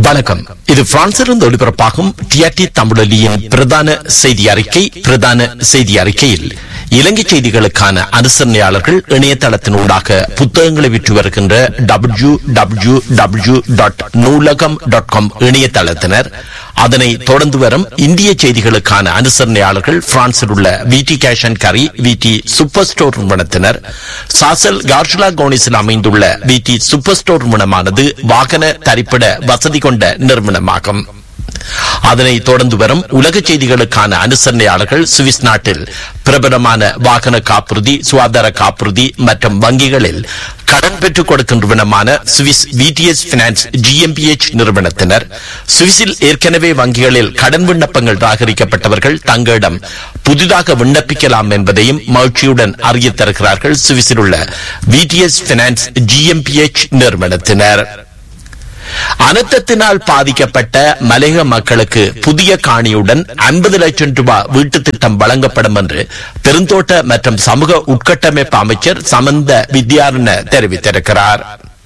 வணக்கம் இது பிரான்சிலிருந்து ஒளிபரப்பாகும் டிஆர்டி தமிழொலியின் பிரதான செய்தி அறிக்கை பிரதான செய்தி அறிக்கையில் இலங்கை செய்திகளுக்கான அனுசரணையாளர்கள் இணையதளத்தினூடாக புத்தகங்களை விற்று வருகின்ற W W W dot Noolaham dot com இணையதளத்தினர் அதனை தொடர்ந்து வரும் இந்திய செய்திகளுக்கான அனுசரணையாளர்கள் பிரான்சில் உள்ள விடி கேஷ் அண்ட் கரி விடி சூப்பர் ஸ்டோர் நிறுவனத்தினர் சாசல் கார்ஷுலா கோனிஸில் அமைந்துள்ள விடி சூப்பர் ஸ்டோர் நிறுவனமானது வாகன தரிப்பிட வசதி கொண்ட நிறுவனமாகும் அதனை தொடர்ந்து வரும் உலக செய்திகளுக்கான அனுசரணையாளர்கள் சுவிஸ் நாட்டில் பிரபலமான வாகன காப்புறுதி சுகாதார காப்புறுதி மற்றும் வங்கிகளில் கடன் பெற்றுக் கொடுக்கின்றவனமான சுவிஸ் விடிஎஸ் பினான்ஸ் ஜிஎம்பிஎச் நிறுவனத்தினர் சுவிஸில் ஏற்கனவே வங்கிகளில் கடன் விண்ணப்பங்கள் ராகரிக்கப்பட்டவர்கள் தங்களிடம் புதிதாக விண்ணப்பிக்கலாம் என்பதையும் மகிழ்ச்சியுடன் அறிய தருகிறார்கள் சுவிஸில் உள்ள விடிஎஸ் பினான்ஸ் ஜிஎம்பிஎச் நிறுவனத்தினர் அனர்த்தத்தினால் பாதிக்கப்பட்ட மலையக மக்களுக்கு புதிய காணியுடன் ஐம்பது லட்சம் ரூபாய் வீட்டு திட்டம் வழங்கப்படும் என்று பெருந்தோட்ட மற்றும் சமூக உட்கட்டமைப்பு அமைச்சர் சமந்த வித்யாரண தெரிவித்திருக்கிறார்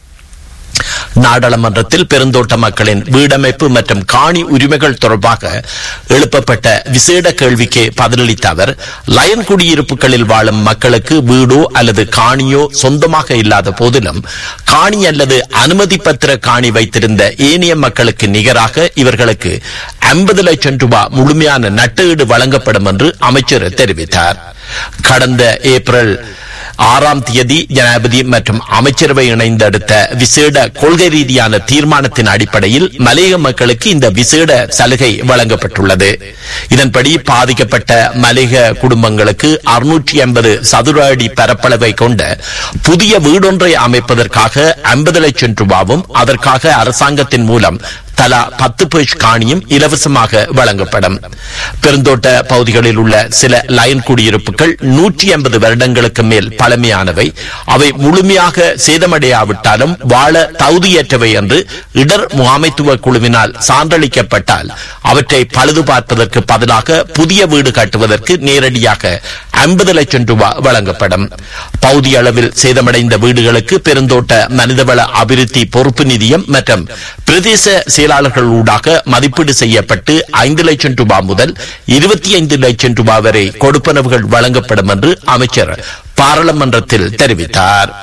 நாடாளுமன்றத்தில் பெருந்தோட்ட மக்களின் வீடமைப்பு மற்றும் காணி உரிமைகள் தொடர்பாக எழுப்பப்பட்ட விசேட கேள்விக்கு பதிலளித்த அவர் லயன் குடியிருப்புகளில் வாழும் மக்களுக்கு வீடோ அல்லது காணியோ சொந்தமாக இல்லாத போதிலும் காணி அல்லது அனுமதி பத்திர காணி வைத்திருந்த ஏனைய மக்களுக்கு நிகராக இவர்களுக்கு ஐம்பது லட்சம் ரூபாய் முழுமையான நட்டஈடு வழங்கப்படும் என்று அமைச்சர் தெரிவித்தார் கடந்த ஏப்ரல் ஆறாம் தேதி ஜனாதிபதி மற்றும் அமைச்சரவை இணைந்தெடுத்த விசேட கொள்கை ரீதியான தீர்மானத்தின் அடிப்படையில் மலையக மக்களுக்கு இந்த விசேட சலுகை வழங்கப்பட்டுள்ளது இதன்படி பாதிக்கப்பட்ட மலையக குடும்பங்களுக்கு அறுநூற்றி ஐம்பது சதுர அடி பரப்பளவை கொண்ட புதிய வீடொன்றை அமைப்பதற்காக ஐம்பது லட்சம் ரூபாவும் அதற்காக அரசாங்கத்தின் மூலம் தலா பத்து பேஜ் காணியும் இலவசமாக வழங்கப்படும் பெருந்தோட்ட பகுதிகளில் உள்ள சில லயன் குடியிருப்புகள் நூற்றி ஐம்பது வருடங்களுக்கு மேல் பழமையானவை அவை முழுமையாக சேதமடையாவிட்டாலும் வாழ தகுதியற்றவை என்று இடர் முகாமைத்துவ குழுவினால் சான்றளிக்கப்பட்டால் அவற்றை பழுது பார்ப்பதற்கு பதிலாக புதிய வீடு கட்டுவதற்கு நேரடியாக ஐம்பது லட்சம் ரூபாய் வழங்கப்படும் பகுதி அளவில் சேதமடைந்த வீடுகளுக்கு பெருந்தோட்ட மனிதவள அபிவிருத்தி பொறுப்பு நிதியம் மற்றும் பிரதேச செயலாளர்கள் ஊடாக மதிப்பீடு செய்யப்பட்டு ஐந்து லட்சம் ரூபாய் முதல் இருபத்தி ஐந்து லட்சம் ரூபாய் வரை கொடுப்பனவுகள் வழங்கப்படும் என்று அமைச்சர் பாராளுமன்றத்தில் தெரிவித்தார்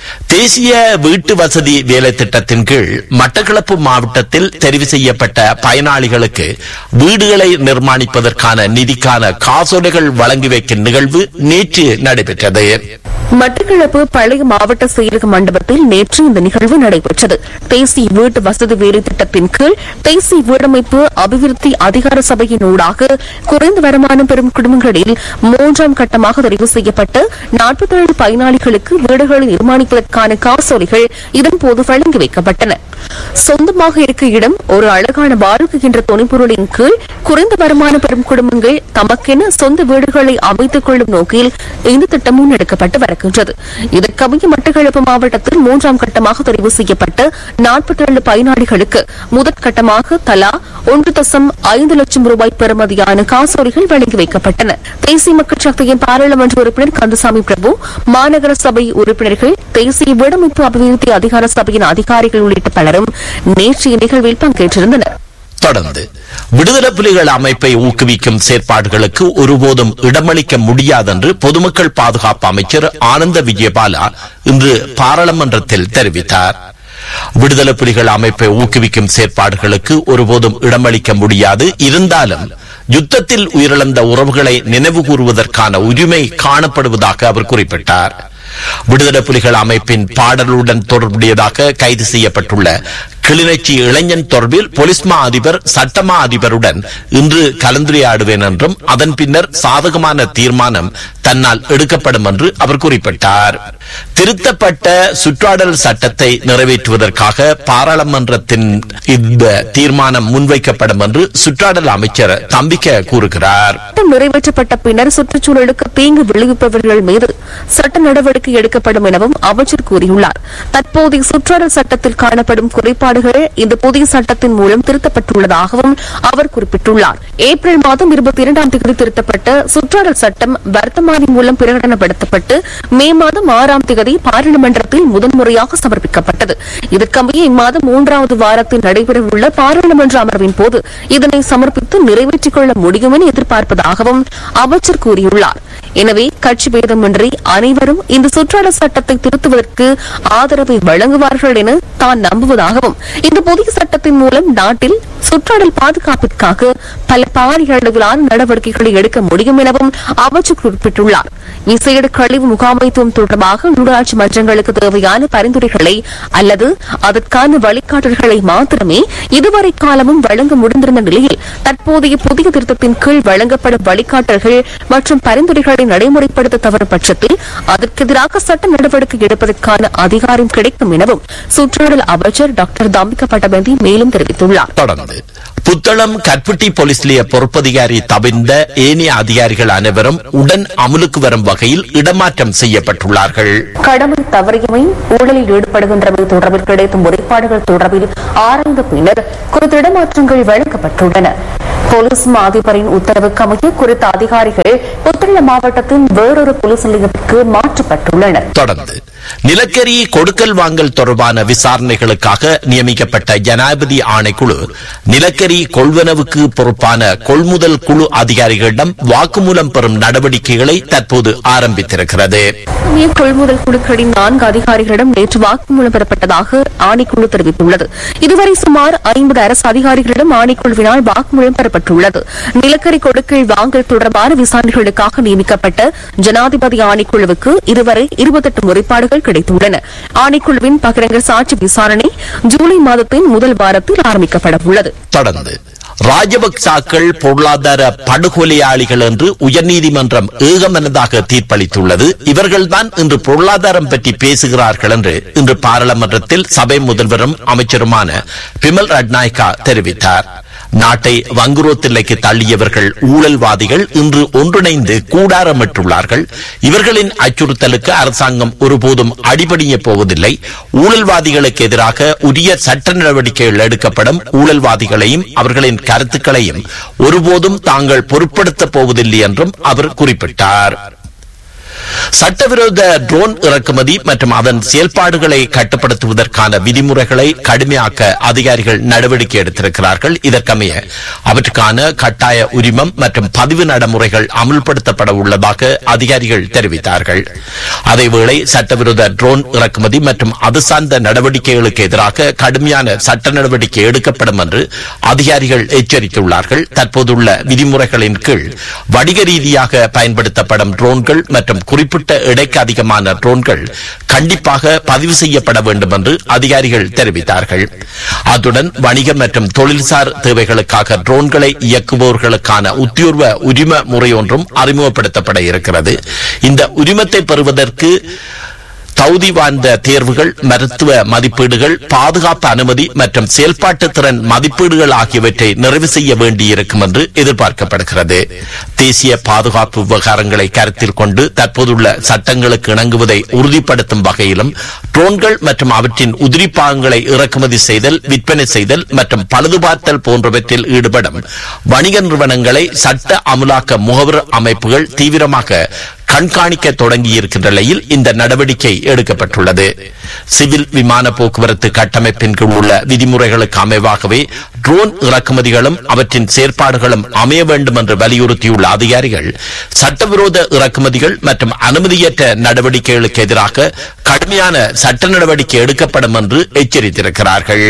தேசிய வீட்டு வசதி வேலை திட்டத்தின் கீழ் மட்டக்களப்பு மாவட்டத்தில் தெரிவு செய்யப்பட்ட பயனாளிகளுக்கு வீடுகளை நிர்மாணிப்பதற்கான நிதிக்கான காசோலைகள் வழங்கி வைக்கும் நிகழ்வு நேற்று நடைபெற்றது மட்டக்களப்பு பழைய மாவட்ட செயலக மண்டபத்தில் நேற்று இந்த நிகழ்வு நடைபெற்றது தேசிய வீட்டு வசதி வேலை திட்டத்தின் கீழ் தேசிய வீடமைப்பு அபிவிருத்தி அதிகார சபையின் ஊடாக குறைந்த வருமானம் பெறும் குடும்பங்களில் மூன்றாம் கட்டமாக தெரிவு செய்யப்பட்ட நாற்பத்தேழு பயனாளிகளுக்கு வீடுகளை நிர்மாணிப்பதற்கான காசோலைகள் இதன்போது வழங்கி வைக்கப்பட்டன சொந்தமாக இருக்க இடம் ஒரு அழகான வாழ்க்கை என்ற துணைப்பொருளின் கீழ் குறைந்த வருமானம் பெறும் குடும்பங்கள் தமக்கென சொந்த வீடுகளை அமைத்துக் கொள்ளும் நோக்கில் இந்த திட்டம் முன்னெடுக்கப்பட்டு வருகின்றது இதற்கமைய மட்டக்களப்பு மாவட்டத்தில் மூன்றாம் கட்டமாக தெரிவு செய்யப்பட்ட நாற்பத்தேழு பயனாளிகளுக்கு முதற்கட்டமாக தலா ஒன்று தசம் ஐந்து லட்சம் ரூபாய் பெறுமதியான காசோலைகள் வழங்கி வைக்கப்பட்டன தேசிய மக்கள் சக்தியின் பாராளுமன்ற உறுப்பினர் கந்தசாமி பிரபு மாநகர சபை உறுப்பினர்கள் தேசிய வீடமைப்பு அபிவிருத்தி அதிகார சபையின் அதிகாரிகள் உள்ளிட்ட பலரும் நேற்றைய நிகழ்வில் பங்கேற்றிருந்தனர் தொடர்ந்து விடுதலை புலிகள் அமைப்பை ஊக்குவிக்கும் செயற்பாடுகளுக்கு ஒருபோதும் இடமளிக்க முடியாதென்று பொதுமக்கள் பாதுகாப்பு அமைச்சர் ஆனந்த விஜயபாலா இன்று பாராளுமன்றத்தில் தெரிவித்தார் விடுதலை புலிகள் அமைப்பை ஊக்குவிக்கும் செயற்பாடுகளுக்கு ஒருபோதும் இடமளிக்க முடியாது இருந்தாலும் யுத்தத்தில் உயிரிழந்த உறவுகளை நினைவு கூறுவதற்கான உரிமை காணப்படுவதாக அவர் குறிப்பிட்டார் விடுதலை புலிகள் அமைப்பின் பாடலுடன் தொடர்புடையதாக கைது செய்யப்பட்டுள்ள கிளிநொச்சி இளைஞன் தொடர்பில் பொலிஸ்மா அதிபர் சட்டமா அதிபருடன் இன்று கலந்துரையாடுவேன் என்றும் அதன் பின்னர் சாதகமான தீர்மானம் தன்னால் எடுக்கப்படும் என்று அவர் குறிப்பிட்டார் திருத்தப்பட்ட சுற்றாடல் சட்டத்தை நிறைவேற்றுவதற்காக பாராளுமன்றத்தின் இந்த தீர்மானம் முன்வைக்கப்படும் என்று சுற்றாடல் அமைச்சர் தம்பிக்க கூறுகிறார் சட்டம் நிறைவேற்றப்பட்ட பின்னர் சுற்றுச்சூழலுக்கு தீங்கு விளைவிப்பவர்கள் மீது சட்ட நடவடிக்கை எடுக்கப்படும் எனவும் அமைச்சர் கூறியுள்ளார் தற்போதைய சுற்றாடல் சட்டத்தில் காணப்படும் குறைபாடுகள் இந்த புதிய சட்டத்தின் மூலம் திருத்தப்பட்டுள்ளதாகவும் அவர் குறிப்பிட்டுள்ளார் ஏப்ரல் மாதம் இருபத்தி இரண்டாம் தேதி திருத்தப்பட்ட சுற்றாடல் சட்டம் வர்த்தமானி மூலம் பிரகடனப்படுத்தப்பட்டு மே மாதம் ஆறாம் பதினேழாம் தேதி பாராளுமன்றத்தில் முதன்முறையாக சமர்ப்பிக்கப்பட்டது இதற்கமைய இம்மாதம் மூன்றாவது வாரத்தில் நடைபெறவுள்ள பாராளுமன்ற அமர்வின் போது இதனை சமர்ப்பித்து நிறைவேற்றிக் கொள்ள முடியும் என எதிர்பார்ப்பதாகவும் அமைச்சர் கூறியுள்ளார் எனவே கட்சி பேதமின்றி அனைவரும் இந்த சுற்றாடல் சட்டத்தை திருத்துவதற்கு ஆதரவை வழங்குவார்கள் என தான் நம்புவதாகவும் இந்த புதிய சட்டத்தின் மூலம் நாட்டில் சுற்றாடல் பாதுகாப்பிற்காக பல பாரிய அளவிலான நடவடிக்கைகளை எடுக்க முடியும் எனவும் அமைச்சர் குறிப்பிட்டுள்ளார் விசேட கழிவு முகாமைத்துவம் தொடர்பாக உள்ளூராட்சி மன்றங்களுக்கு தேவையான பரிந்துரைகளை அல்லது அதற்கான வழிகாட்டல்களை மாத்திரமே இதுவரை காலமும் வழங்க முடிந்திருந்த நிலையில் தற்போதைய புதிய திருத்தத்தின் கீழ் வழங்கப்படும் வழிகாட்டல்கள் மற்றும் பரிந்துரைகளை நடைமுறைப்படுத்த தவறும் பட்சத்தில் அதற்கு எதிராக சட்ட நடவடிக்கை எடுப்பதற்கான அதிகாரம் கிடைக்கும் எனவும் சுற்றாடல் அமைச்சர் டாக்டர் தம்பிக பட்டபந்தி மேலும் தெரிவித்துள்ளார் தொடர்ந்து புத்தளம் கற்பட்டி போலீஸ் நிலைய பொறுப்பதிகாரி தவிர்ந்த ஏனைய அதிகாரிகள் அனைவரும் உடன் அமலுக்கு வரும் வகையில் இடமாற்றம் செய்யப்பட்டுள்ளார்கள் கடமை தவறியமை ஊழலில் ஈடுபடுகின்றமை தொடர்பில் கிடைத்த முறைப்பாடுகள் தொடர்பில் ஆராய்ந்த பின்னர் குறித்த இடமாற்றங்கள் வழங்கப்பட்டுள்ளன போலீஸ் மா அதிபரின் உத்தரவுக்கு அமைய குறித்த அதிகாரிகள் புத்தளம் மாவட்டத்தின் வேறொரு போலீஸ் நிலையத்திற்கு மாற்றப்பட்டுள்ளனர் தொடர்ந்து நிலக்கரி கொடுக்கல் வாங்கல் தொடர்பான விசாரணைகளுக்காக நியமிக்கப்பட்ட ஜனாதிபதி ஆணைக்குழு நிலக்கரி கொள்வனவுக்கு பொறுப்பான கொள்முதல் குழு அதிகாரிகளிடம் வாக்குமூலம் பெறும் நடவடிக்கைகளை தற்போது ஆரம்பித்திருக்கிறது இந்திய கொள்முதல் குழுக்களின் நான்கு அதிகாரிகளிடம் நேற்று வாக்குமூலம் பெறப்பட்டதாக ஆணைக்குழு தெரிவித்துள்ளது இதுவரை சுமார் ஐம்பது அரசு அதிகாரிகளிடம் ஆணைக்குழுவினால் வாக்குமூலம் பெறப்பட்டுள்ளது நிலக்கரி கொடுக்கல் வாங்கல் தொடர்பான விசாரணைகளுக்காக நியமிக்கப்பட்ட ஜனாதிபதி ஆணைக்குழுவுக்கு இதுவரை இருபத்தெட்டு முறைப்பாடுகள் கிடைத்துள்ளன ஆணைக்குழுவின் பகிரங்க சாட்சி விசாரணை ஜூலை மாதத்தின் முதல் வாரத்தில் ஆரம்பிக்கப்பட உள்ளது தொடர்ந்து ராஜபக்சாக்கள் பொருளாதார படுகொலையாளிகள் என்று உயர்நீதிமன்றம் ஏகமனதாக தீர்ப்பளித்துள்ளது இவர்கள்தான் இன்று பொருளாதாரம் பற்றி பேசுகிறார்கள் என்று இன்று பாராளுமன்றத்தில் சபை முதல்வரும் அமைச்சருமான பிமல் ரட்நாயக்கா தெரிவித்தார் நாட்டை வங்குரோத்தில்லைக்கு தள்ளியவர்கள் ஊழல்வாதிகள் இன்று ஒன்றிணைந்து கூடாரமிட்டுள்ளார்கள் இவர்களின் அச்சுறுத்தலுக்கு அரசாங்கம் ஒருபோதும் அடிபணிய போவதில்லை ஊழல்வாதிகளுக்கு எதிராக உரிய சட்ட நடவடிக்கைகள் எடுக்கப்படும் ஊழல்வாதிகளையும் அவர்களின் கருத்துக்களையும் ஒருபோதும் தாங்கள் பொருட்படுத்தப் போவதில்லை என்றும் அவர் குறிப்பிட்டார் சட்டவிரோத ட்ரோன் இறக்குமதி மற்றும் அதன் செயல்பாடுகளை கட்டுப்படுத்துவதற்கான விதிமுறைகளை கடுமையாக்க அதிகாரிகள் நடவடிக்கை எடுத்திருக்கிறார்கள் இதற்கமைய அவற்றுக்கான கட்டாய உரிமம் மற்றும் பதிவு நடைமுறைகள் அமுல்படுத்தப்பட உள்ளதாக அதிகாரிகள் தெரிவித்தார்கள் அதேவேளை சட்டவிரோத ட்ரோன் இறக்குமதி மற்றும் அது சார்ந்த நடவடிக்கைகளுக்கு எதிராக கடுமையான சட்ட நடவடிக்கை எடுக்கப்படும் என்று அதிகாரிகள் எச்சரித்துள்ளார்கள் தற்போதுள்ள விதிமுறைகளின் கீழ் வணிக ரீதியாக பயன்படுத்தப்படும் ட்ரோன்கள் மற்றும் குறிப்பிட்ட எடைக்கு அதிகமான ட்ரோன்கள் கண்டிப்பாக பதிவு செய்யப்பட வேண்டும் என்று அதிகாரிகள் தெரிவித்தார்கள் அத்துடன் வணிக மற்றும் தொழில்சார் தேவைகளுக்காக ட்ரோன்களை இயக்குபவர்களுக்கான உத்தியோர்வ உரிம முறை ஒன்றும் அறிமுகப்படுத்தப்பட இருக்கிறது இந்த உரிமத்தை பெறுவதற்கு தகுதி வாய்ந்த தேர்வுகள் மருத்துவ மதிப்பீடுகள் பாதுகாப்பு அனுமதி மற்றும் செயல்பாட்டு திறன் மதிப்பீடுகள் ஆகியவற்றை நிறைவு செய்ய வேண்டியிருக்கும் என்று எதிர்பார்க்கப்படுகிறது தேசிய பாதுகாப்பு விவகாரங்களை கருத்தில் கொண்டு தற்போதுள்ள சட்டங்களுக்கு இணங்குவதை உறுதிப்படுத்தும் வகையிலும் ட்ரோன்கள் மற்றும் அவற்றின் உதிரி பாகங்களை இறக்குமதி செய்தல் விற்பனை செய்தல் மற்றும் பழுதுபார்த்தல் போன்றவற்றில் ஈடுபடும் வணிக நிறுவனங்களை சட்ட அமுலாக்க முகவர் அமைப்புகள் தீவிரமாக கண்காணிக்க தொடங்கியிருக்கின்ற நிலையில் இந்த நடவடிக்கை எடுக்கப்பட்டுள்ளது சிவில் விமான போக்குவரத்து கட்டமைப்பின் கீழ் உள்ள விதிமுறைகளுக்கு அமைவாகவே ட்ரோன் இறக்குமதிகளும் அவற்றின் செயற்பாடுகளும் அமைய வேண்டும் என்று வலியுறுத்தியுள்ள அதிகாரிகள் சட்டவிரோத இறக்குமதிகள் மற்றும் அனுமதியற்ற நடவடிக்கைகளுக்கு எதிராக கடுமையான சட்ட நடவடிக்கை எடுக்கப்படும் என்று எச்சரித்திருக்கிறார்கள்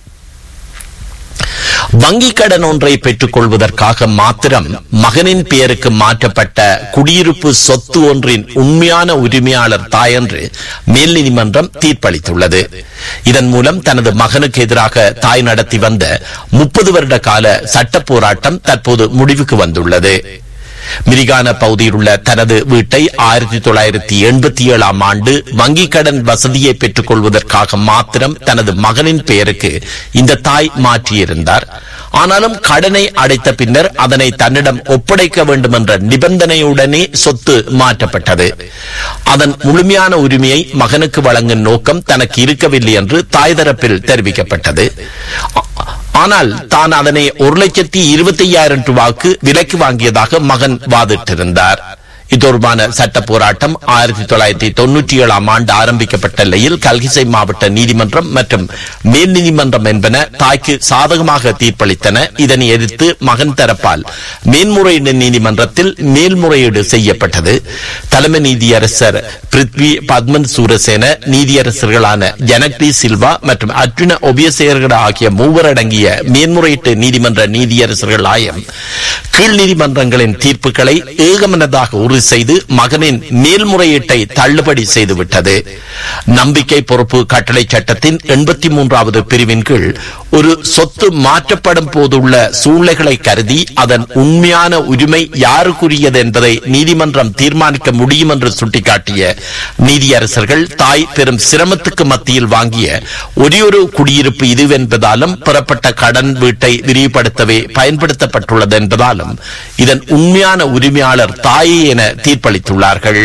வங்கிக் கடன் ஒன்றை பெற்றுக் கொள்வதற்காக மாத்திரம் மகனின் பெயருக்கு மாற்றப்பட்ட குடியிருப்பு சொத்து ஒன்றின் உண்மையான உரிமையாளர் தாய் என்று மேல் நீதிமன்றம் தீர்ப்பளித்துள்ளது இதன் மூலம் தனது மகனுக்கு எதிராக தாய் நடத்தி வந்த முப்பது வருட கால சட்ட போராட்டம் தற்போது முடிவுக்கு வந்துள்ளது மிரிகான பகுதியில் உள்ள தனது வீட்டை ஆயிரத்தி தொள்ளாயிரத்தி எண்பத்தி ஏழாம் ஆண்டு வங்கிக் கடன் வசதியை பெற்றுக் கொள்வதற்காக மாத்திரம் தனது மகனின் பெயருக்கு இந்த தாய் மாற்றியிருந்தார் ஆனாலும் கடனை அடைத்த பின்னர் அதனை தன்னிடம் ஒப்படைக்க வேண்டும் என்ற நிபந்தனையுடனே சொத்து மாற்றப்பட்டது அதன் முழுமையான உரிமையை மகனுக்கு வழங்கும் நோக்கம் தனக்கு இருக்கவில்லை என்று தாய் தரப்பில் தெரிவிக்கப்பட்டது ஆனால் தான் அதனை ஒரு லட்சத்தி இருபத்தி ஐயாயிரம் ரூபாய்க்கு விலைக்கு வாங்கியதாக மகன் வாதிட்டிருந்தார் இது தொடர்பான சட்ட போராட்டம் ஆயிரத்தி தொள்ளாயிரத்தி தொன்னூற்றி ஏழாம் ஆண்டு ஆரம்பிக்கப்பட்ட நிலையில் கல்கிசை மாவட்ட நீதிமன்றம் மற்றும் மேல் நீதிமன்றம் என்பன தாய்க்கு சாதகமாக தீர்ப்பளித்தன இதனை எதிர்த்து மகன் தரப்பால் மேன்முறையீடு நீதிமன்றத்தில் மேல்முறையீடு செய்யப்பட்டது தலைமை நீதியரசர் பிருத்வி பத்மன் சூரசேன நீதியரசர்களான ஜனக்டி சில்வா மற்றும் அர்ஜுன ஒபியசேகர் ஆகிய மூவர் அடங்கிய மேன்முறையீட்டு நீதிமன்ற நீதியரசர்கள் ஆயம் கீழ் நீதிமன்றங்களின் தீர்ப்புகளை ஏகமனதாக உறுதி செய்து மகனின் மேல்முறையீட்டை தள்ளுபடி செய்துவிட்டது நம்பிக்கை பொறுப்பு கட்டளை சட்டத்தின் எண்பத்தி மூன்றாவது பிரிவின் கீழ் ஒரு சொத்து மாற்றப்படும் போதுள்ள சூழ்நிலைகளை கருதி அதன் உண்மையான உரிமை யாருக்குரியது என்பதை நீதிமன்றம் தீர்மானிக்க முடியும் என்று சுட்டிக்காட்டிய நீதியரசர்கள் தாய் பெரும் சிரமத்துக்கு மத்தியில் வாங்கிய ஒரே ஒரு குடியிருப்பு இதுவென்பதாலும் பெறப்பட்ட கடன் வீட்டை விரிவுபடுத்தவே பயன்படுத்தப்பட்டுள்ளது என்பதாலும் இதன் உண்மையான உரிமையாளர் தாயே என தீர்ப்பளித்துள்ளார்கள்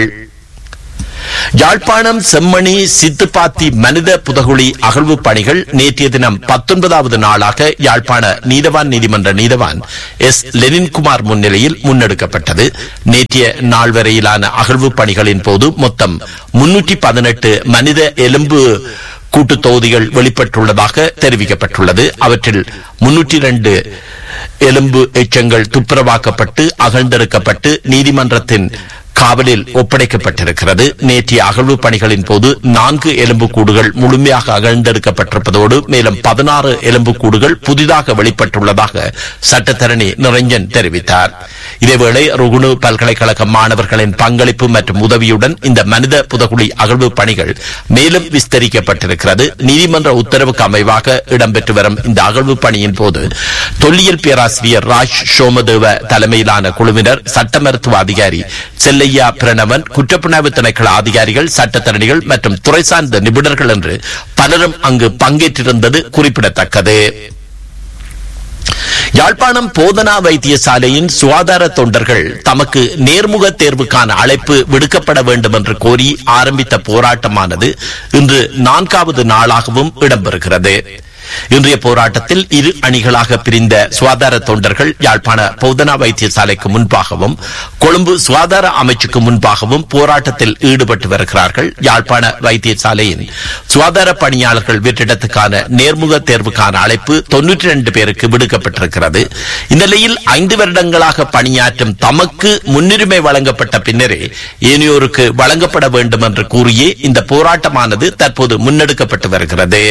யாழ்ப்பாணம் செம்மணி சித்துப்பாத்தி மனித புதகுழி அகழ்வு பணிகள் நேற்றைய தினம் பத்தொன்பதாவது நாளாக யாழ்ப்பாண நீதவான் நீதிமன்ற நீதவான் எஸ் லெனின்குமார் முன்னிலையில் முன்னெடுக்கப்பட்டது நேற்றைய நாள் வரையிலான அகழ்வு பணிகளின் போது மொத்தம் முன்னூற்றி பதினெட்டு மனித எலும்பு கூட்டு தொகுதிகள் வெளிப்பட்டுள்ளதாக தெரிவிக்கப்பட்டுள்ளது அவற்றில் முன்னூற்றி இரண்டு எலும்பு எச்சங்கள் துப்புரவாக்கப்பட்டு அகழ்ந்தெடுக்கப்பட்டு நீதிமன்றத்தின் காவலில் ஒப்படைக்கப்பட்டிருக்கிறது நேற்றைய அகழ்வு பணிகளின் போது நான்கு எலும்புக்கூடுகள் முழுமையாக அகழ்ந்தெடுக்கப்பட்டிருப்பதோடு மேலும் பதினாறு எலும்புக்கூடுகள் புதிதாக வெளிப்பட்டுள்ளதாக சட்டத்தரணி நிரஞ்சன் தெரிவித்தார் இதேவேளை ருகுணு பல்கலைக்கழக மாணவர்களின் பங்களிப்பு மற்றும் உதவியுடன் இந்த மனித புதகுழி அகழ்வு பணிகள் மேலும் விஸ்தரிக்கப்பட்டிருக்கிறது நீதிமன்ற உத்தரவுக்கு அமைவாக இடம்பெற்று வரும் இந்த அகழ்வு பணியின் போது தொல்லியல் பேராசிரியர் ராஜ் சோமதேவ தலைமையிலான குழுவினர் சட்ட மருத்துவ அதிகாரி செல்லையா பிரணவன் குற்றப்புணர்வு திணைக்கள அதிகாரிகள் சட்டத்தரணிகள் மற்றும் துறை சார்ந்த நிபுணர்கள் என்று பலரும் அங்கு பங்கேற்றிருந்தது குறிப்பிடத்தக்கது யாழ்ப்பாணம் போதனா வைத்தியசாலையின் சுகாதார தொண்டர்கள் தமக்கு நேர்முக தேர்வுக்கான அழைப்பு விடுக்கப்பட வேண்டும் என்று கோரி ஆரம்பித்த போராட்டமானது இன்று நான்காவது நாளாகவும் இடம்பெறுகிறது இன்றைய போராட்டத்தில் இரு அணிகளாக பிரிந்த சுகாதார தொண்டர்கள் யாழ்ப்பாண போதனா வைத்தியசாலைக்கு முன்பாகவும் கொழும்பு சுகாதார அமைச்சுக்கு முன்பாகவும் போராட்டத்தில் ஈடுபட்டு வருகிறார்கள் யாழ்ப்பாண வைத்தியசாலையின் சுகாதார பணியாளர்கள் வெற்றிடத்துக்கான நேர்முக தேர்வுக்கான அழைப்பு தொன்னூற்றி இரண்டு பேருக்கு விடுக்கப்பட்டிருக்கிறது இந்நிலையில் ஐந்து வருடங்களாக பணியாற்றும் தமக்கு முன்னுரிமை வழங்கப்பட்ட பின்னரே ஏனையோருக்கு வழங்கப்பட வேண்டும் என்று கூறியே இந்த போராட்டமானது தற்போது முன்னெடுக்கப்பட்டு வருகிறது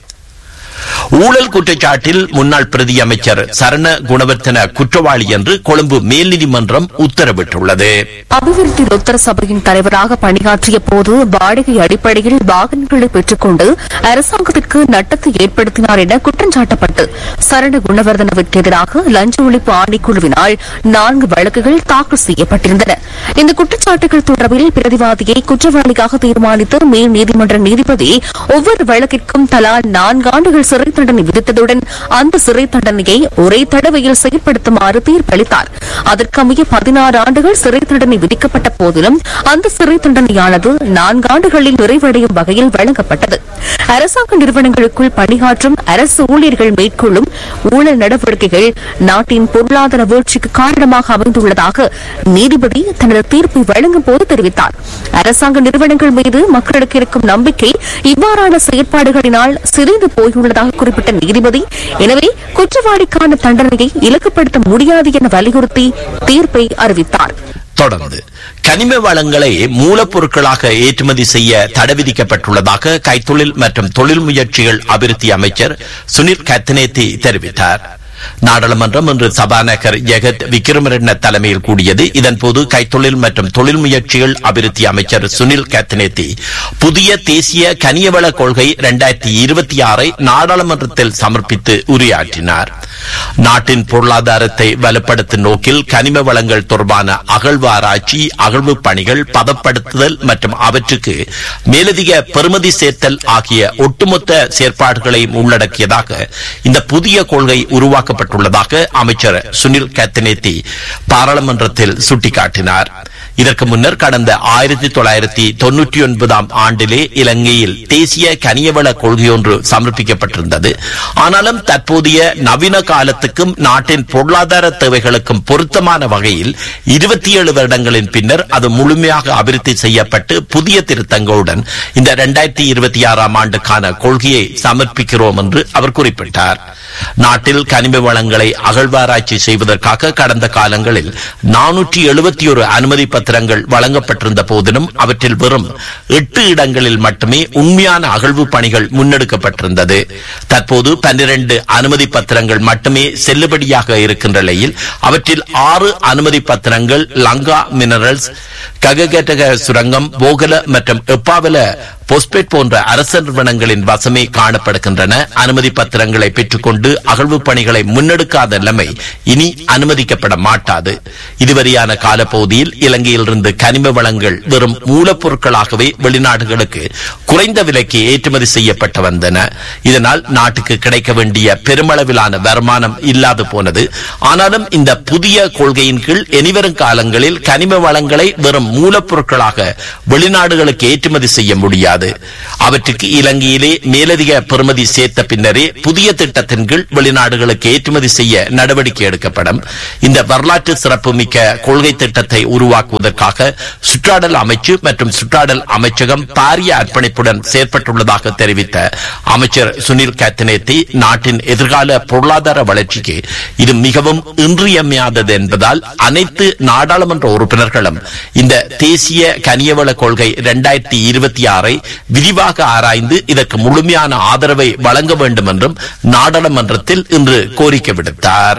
ஊழல் குற்றச்சாட்டில் முன்னாள் பிரதி அமைச்சர் சரண குணவர்த்தன குற்றவாளி என்று கொழும்பு மேல் நீதிமன்றம் உத்தரவிட்டுள்ளது அபிவிருத்தி ருத்தர சபையின் தலைவராக பணியாற்றிய போது வாடகை அடிப்படையில் வாகனங்களை பெற்றுக்கொண்டு அரசாங்கத்திற்கு நட்டத்தை ஏற்படுத்தினார் என குற்றம் சாட்டப்பட்டு சரண குணவர்தனவிற்கு எதிராக லஞ்ச ஒழிப்பு ஆணைக்குழுவினால் நான்கு வழக்குகள் தாக்கல் செய்யப்பட்டிருந்தன இந்த குற்றச்சாட்டுகள் தொடர்பில் பிரதிவாதியை குற்றவாளியாக தீர்மானித்த மேல் நீதிமன்ற நீதிபதி ஒவ்வொரு வழக்கிற்கும் தலா நான்கு ஆண்டுகள் சிறை தண்டனை விதித்ததுடன் அந்த சிறை தண்டனையை ஒரே தடவையில் செயல்படுத்துமாறு தீர்ப்பளித்தார் அதற்கமைய பதினாறு ஆண்டுகள் சிறை தண்டனை விதிக்கப்பட்ட போதிலும் அந்த சிறை தண்டனையானது நான்கு ஆண்டுகளில் நிறைவடையும் வகையில் வழங்கப்பட்டது அரசாங்க நிறுவனங்களுக்குள் பணியாற்றும் அரசு ஊழியர்கள் மேற்கொள்ளும் ஊழல் நடவடிக்கைகள் நாட்டின் பொருளாதார வீழ்ச்சிக்கு காரணமாக அமைந்துள்ளதாக நீதிபதி தனது தீர்ப்பை வழங்கும் போது தெரிவித்தார் அரசாங்க நிறுவனங்கள் மீது மக்களுக்கு இருக்கும் நம்பிக்கை இவ்வாறான செயற்பாடுகளினால் சிதைந்து போயுள்ளதாக குறிப்பிட்ட நீதிபதி எனவே குற்றவாளிக்கான தண்டனையை இலக்குப்படுத்த முடியாது என வலியுறுத்தி தீர்ப்பை அறிவித்தார் தொடர்ந்து கனிம வளங்களை மூலப்பொருட்களாக ஏற்றுமதி செய்ய தடை விதிக்கப்பட்டுள்ளதாக கைத்தொழில் மற்றும் தொழில் முயற்சிகள் அபிவிருத்தி அமைச்சர் சுனில் கத்னேத்தி தெரிவித்தார் நாடாளுமன்றம் இன்று சபாநாயகர் ஜெகத் விக்ரமரட்ன தலைமையில் கூடியது இதன்போது கைத்தொழில் மற்றும் தொழில் முயற்சிகள் அபிவிருத்தி அமைச்சர் சுனில் கத்னேத்தி புதிய தேசிய கனியவள கொள்கை இரண்டாயிரத்தி இருபத்தி ஆறை நாடாளுமன்றத்தில் சமர்ப்பித்து உரையாற்றினார் நாட்டின் பொருளாதாரத்தை வலுப்படுத்தும் நோக்கில் கனிம வளங்கள் தொடர்பான அகழ்வு ஆராய்ச்சி அகழ்வு பணிகள் பதப்படுத்துதல் மற்றும் அவற்றுக்கு மேலதிக பெறுமதி சேர்த்தல் ஆகிய ஒட்டுமொத்த செயற்பாடுகளையும் உள்ளடக்கியதாக இந்த புதிய கொள்கை உருவாக்க உருவாக்கப்பட்டுள்ளதாக அமைச்சர் சுனில் கத்தினேத்தி பாராளுமன்றத்தில் சுட்டிக்காட்டினார் இதற்கு முன்னர் கடந்த ஆயிரத்தி தொள்ளாயிரத்தி தொன்னூற்றி ஒன்பதாம் ஆண்டிலே இலங்கையில் தேசிய கனியவள கொள்கையொன்று சமர்ப்பிக்கப்பட்டிருந்தது ஆனாலும் தற்போதைய நவீன காலத்துக்கும் நாட்டின் பொருளாதார தேவைகளுக்கும் பொருத்தமான வகையில் இருபத்தி ஏழு வருடங்களின் பின்னர் அது முழுமையாக அபிவிருத்தி செய்யப்பட்டு புதிய திருத்தங்களுடன் இந்த இரண்டாயிரத்தி இருபத்தி ஆறாம் ஆண்டுக்கான கொள்கையை சமர்ப்பிக்கிறோம் என்று அவர் குறிப்பிட்டார் நாட்டில் கனிம வளங்களை அகழ்வாராய்ச்சி செய்வதற்காக கடந்த காலங்களில் நானூற்றி எழுபத்தி ஒரு அனுமதி பத்திரங்கள் வழங்கப்பட்டிருந்த போதிலும் அவற்றில் வெறும் எட்டு இடங்களில் மட்டுமே உண்மையான அகழ்வு பணிகள் முன்னெடுக்கப்பட்டிருந்தது தற்போது பன்னிரண்டு அனுமதி பத்திரங்கள் மட்டுமே செல்லுபடியாக இருக்கின்ற நிலையில் அவற்றில் ஆறு அனுமதி பத்திரங்கள் லங்கா மினரல்ஸ் கககட்டக சுரங்கம் போகல மற்றும் எப்பாவல போஸ்பேட் போன்ற அரசு நிறுவனங்களின் வசமே காணப்படுகின்றன அனுமதி பத்திரங்களை பெற்றுக்கொண்டு அகழ்வு பணிகளை முன்னெடுக்காத நிலைமை இனி அனுமதிக்கப்பட மாட்டாது இதுவரையான காலப்பகுதியில் இலங்கையிலிருந்து கனிம வளங்கள் வெறும் மூலப்பொருட்களாகவே வெளிநாடுகளுக்கு குறைந்த விலைக்கு ஏற்றுமதி செய்யப்பட்டு வந்தன இதனால் நாட்டுக்கு கிடைக்க வேண்டிய பெருமளவிலான வருமானம் இல்லாது போனது ஆனாலும் இந்த புதிய கொள்கையின் கீழ் இனிவரும் காலங்களில் கனிம வளங்களை வெறும் மூலப்பொருட்களாக வெளிநாடுகளுக்கு ஏற்றுமதி செய்ய முடியாது அவற்றுக்கு இலங்கையிலே மேலதிக பெறுமதி சேர்த்த பின்னரே புதிய திட்டத்தின் கீழ் வெளிநாடுகளுக்கு ஏற்றுமதி செய்ய நடவடிக்கை எடுக்கப்படும் இந்த வரலாற்று சிறப்புமிக்க கொள்கை திட்டத்தை உருவாக்குவதற்காக சுற்றாடல் அமைச்சு மற்றும் சுற்றாடல் அமைச்சகம் பாரிய அர்ப்பணிப்புடன் செயற்பட்டுள்ளதாக தெரிவித்த அமைச்சர் சுனில் கத்தினேத்தி நாட்டின் எதிர்கால பொருளாதார வளர்ச்சிக்கு இது மிகவும் இன்றியமையாதது என்பதால் அனைத்து நாடாளுமன்ற உறுப்பினர்களும் இந்த தேசிய கனியவள கொள்கை இரண்டாயிரத்தி இருபத்தி ஆறை விரிவாக ஆராய்ந்து இதற்கு முழுமையான ஆதரவை வழங்க வேண்டும் என்றும் நாடாளுமன்றத்தில் இன்று கோரிக்கை விடுத்தார்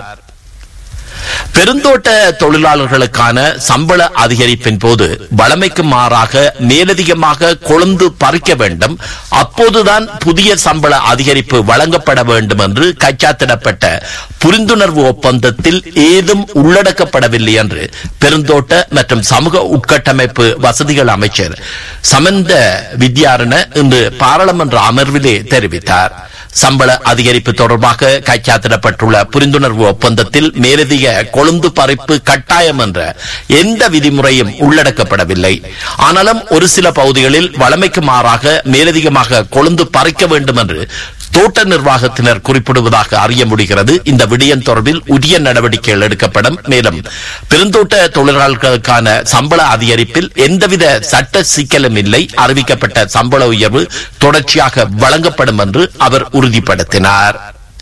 பெருந்தோட்ட தொழிலாளர்களுக்கான சம்பள அதிகரிப்பின் போது வளமைக்கு மாறாக மேலதிகமாக கொழுந்து பறிக்க வேண்டும் அப்போதுதான் புதிய சம்பள அதிகரிப்பு வழங்கப்பட வேண்டும் என்று கைச்சாத்திடப்பட்ட புரிந்துணர்வு ஒப்பந்தத்தில் ஏதும் உள்ளடக்கப்படவில்லை என்று பெருந்தோட்ட மற்றும் சமூக உட்கட்டமைப்பு வசதிகள் அமைச்சர் சமந்த வித்யாரண இன்று பாராளுமன்ற அமர்விலே தெரிவித்தார் சம்பள அதிகரிப்பு தொடர்பாக கைச்சாத்திடப்பட்டுள்ள புரிந்துணர்வு ஒப்பந்தத்தில் மேலதிக கொழுந்து பறிப்பு கட்டாயம் என்ற எந்த விதிமுறையும் உள்ளடக்கப்படவில்லை ஆனாலும் ஒரு சில பகுதிகளில் வளமைக்கு மாறாக மேலதிகமாக கொழுந்து பறிக்க வேண்டும் என்று தோட்ட நிர்வாகத்தினர் குறிப்பிடுவதாக அறிய முடிகிறது இந்த விடயம் தொடர்பில் உரிய நடவடிக்கைகள் எடுக்கப்படும் மேலும் பெருந்தோட்ட தொழிலாளர்களுக்கான சம்பள அதிகரிப்பில் எந்தவித சட்ட சிக்கலும் இல்லை அறிவிக்கப்பட்ட சம்பள உயர்வு தொடர்ச்சியாக வழங்கப்படும் என்று அவர் உறுதிப்படுத்தினார்